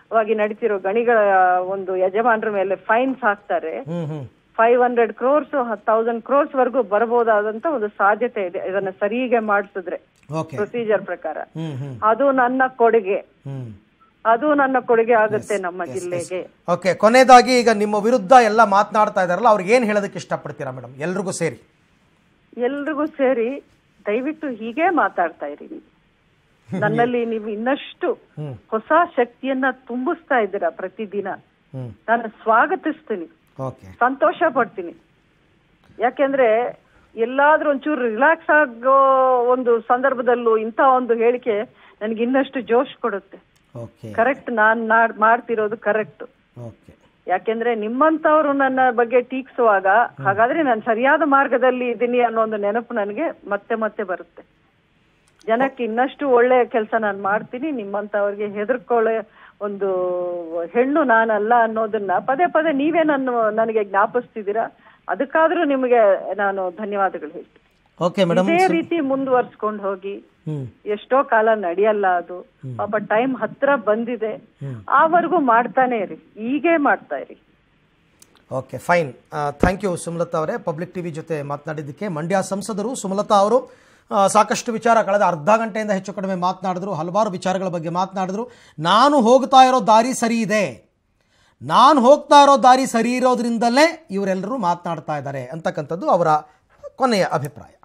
ವಾಗಿ ನಡೀತಿರೋ ಗಣಿಗಳ ಒಂದು ಯಜಮಾನರ ಮೇಲೆ ಫೈನ್ಸ್ ಹಾಕ್ತಾರೆ ಹ್ಮ್ ಹ್ಮ್ five hundred crores thousand crores ವರೆಗೂ ಬರಬಹುದಾದಂತ ಒಂದು ಸಾಧ್ಯತೆ ಇದೆ ಇದನ್ನ ಸರಿಗೆ ಮಾಡಿಸಿದ್ರೆ ಓಕೆ ಪ್ರೊಸೀಜರ್ ಪ್ರಕಾರ ಹ್ಮ್ ಹ್ಮ್ ಅದು ನನ್ನ ಕೊಡುಗೆ ಹ್ಮ್ ಅದು ನನ್ನ ಕೊಡುಗೆ ಆಗುತ್ತೆ ನಮ್ಮ ಜಿಲ್ಲೆಗೆ ಓಕೆ ಕೊನೆಯದಾಗಿ ಈಗ ನಿಮ್ಮ ವಿರುದ್ಧ ಎಲ್ಲ ಮಾತನಾಡ್ತಾ ಇದಾರಲ್ಲ ಅವ್ರಿಗೆ ಏನು ಹೇಳೋದಕ್ಕೆ ಇಷ್ಟಪಡ್ತೀರಾ ಮೇಡಮ್ ಎಲ್ರಿಗೂ ಸೇರಿ ಎಲ್ರಿಗೂ ಸೇರಿ ದಯವಿಟ್ಟು ಹೀಗೆ ಮಾತಾಡ್ತಾ ಇರಿ ನೀವು. ನನ್ನಲ್ಲಿ ನೀವು ಇನ್ನಷ್ಟು ಹ್ಮ್ ಹೊಸ ಶಕ್ತಿಯನ್ನ ತುಂಬಿಸ್ತಾ ಇದ್ದೀರಾ ಪ್ರತಿದಿನ ಹ್ಮ್ ನಾನು ಸ್ವಾಗತಿಸ್ತೀನಿ ಓಕೆ ಸಂತೋಷ ಪಡ್ತೀನಿ ಯಾಕೆಂದ್ರೆ ಎಲ್ಲಾದ್ರೂ ಒಂಚೂರು ರಿಲ್ಯಾಕ್ಸ್ ಆಗೋ ಒಂದು ಸಂದರ್ಭದಲ್ಲೂ ಇಂಥ ಒಂದು ಹೇಳಿಕೆ ನನಗೆ ಇನ್ನಷ್ಟು ಜೋಶ್ ಕೊಡುತ್ತೆ ಓಕೆ ಕರೆಕ್ಟ್ ನಾನ್ ನಾಡ್- ಮಾಡ್ತಿರೋದು ಕರೆಕ್ಟ್ ಓಕೆ ಯಾಕೆಂದ್ರೆ ನಿಮ್ಮಂತವ್ರು ನನ್ನ ಬಗ್ಗೆ ಟೀಕ್ಸುವಾಗ ಹಾಗಾದ್ರೆ ನಾನು ಸರಿಯಾದ ಮಾರ್ಗದಲ್ಲಿ ಇದ್ದೀನಿ ಅನ್ನೋ ಒಂದು ನೆನಪು ನನಗೆ ಮತ್ತೆ ಮತ್ತೆ ಬರುತ್ತೆ ಜನಕ್ಕೆ ಇನ್ನಷ್ಟು ಒಳ್ಳೆ ಕೆಲಸ ನಾನು ಮಾಡ್ತೀನಿ ನಿಮ್ಮಂತವ್ರಿಗೆ ಹೆದರ್ಕೊಳ್ಳೋ ಒಂದು ಹೆಣ್ಣು ನಾನಲ್ಲ ಅನ್ನೋದನ್ನ ಪದೇ ಪದೇ ನೀವೇ ನನ್ನ ನನಗೆ ಜ್ಞಾಪಿಸ್ತಿದ್ದೀರಾ ಅದಕ್ಕಾದ್ರೂ ನಿಮಗೆ ನಾನು ಧನ್ಯವಾದಗಳು ಹೇಳ್ತೀನಿ ಓಕೆ ಮೇಡಮ್ ಇದೇ ರೀತಿ ಮುಂದುವರ್ಸ್ಕೊಂಡು ಹೋಗಿ ಹ್ಮ್ ಎಷ್ಟೋ ಕಾಲ ನಡೆಯಲ್ಲ ಅದು ಪಾಪ ಟೈಮ್ ಹತ್ರ ಬಂದಿದೆ ಆವರೆಗೂ ಮಾಡ್ತಾನೆ ಇರಿ ಹೀಗೆ ಮಾಡ್ತಾ ಇರಿ okay fine thank you Sumalatha ಅವರೇ ಪಬ್ಲಿಕ್ ಟಿವಿ ಜೊತೆ ಮಾತನಾಡಿದ್ದಕ್ಕೆ ಮಂಡ್ಯ ಸಂಸದರು ಸುಮಲತಾ ಅವರು ಆ, ಸಾಕಷ್ಟು ವಿಚಾರ ಕಳೆದ ಅರ್ಧ ಗಂಟೆಯಿಂದ ಹೆಚ್ಚು ಕಡಿಮೆ ಮಾತನಾಡಿದ್ರು ಹಲವಾರು ವಿಚಾರಗಳ ಬಗ್ಗೆ ಮಾತನಾಡಿದ್ರು ನಾನು ಹೋಗ್ತಾ ಇರೋ ದಾರಿ ಸರಿ ಇದೆ ನಾನು ಹೋಗ್ತಾ ಇರೋ ದಾರಿ ಸರಿ ಇರೋದ್ರಿಂದಲೇ ಇವರೆಲ್ಲರೂ ಮಾತನಾಡ್ತಾ ಇದ್ದಾರೆ ಅಂತಕ್ಕಂಥದ್ದು ಅವರ ಕೊನೆಯ ಅಭಿಪ್ರಾಯ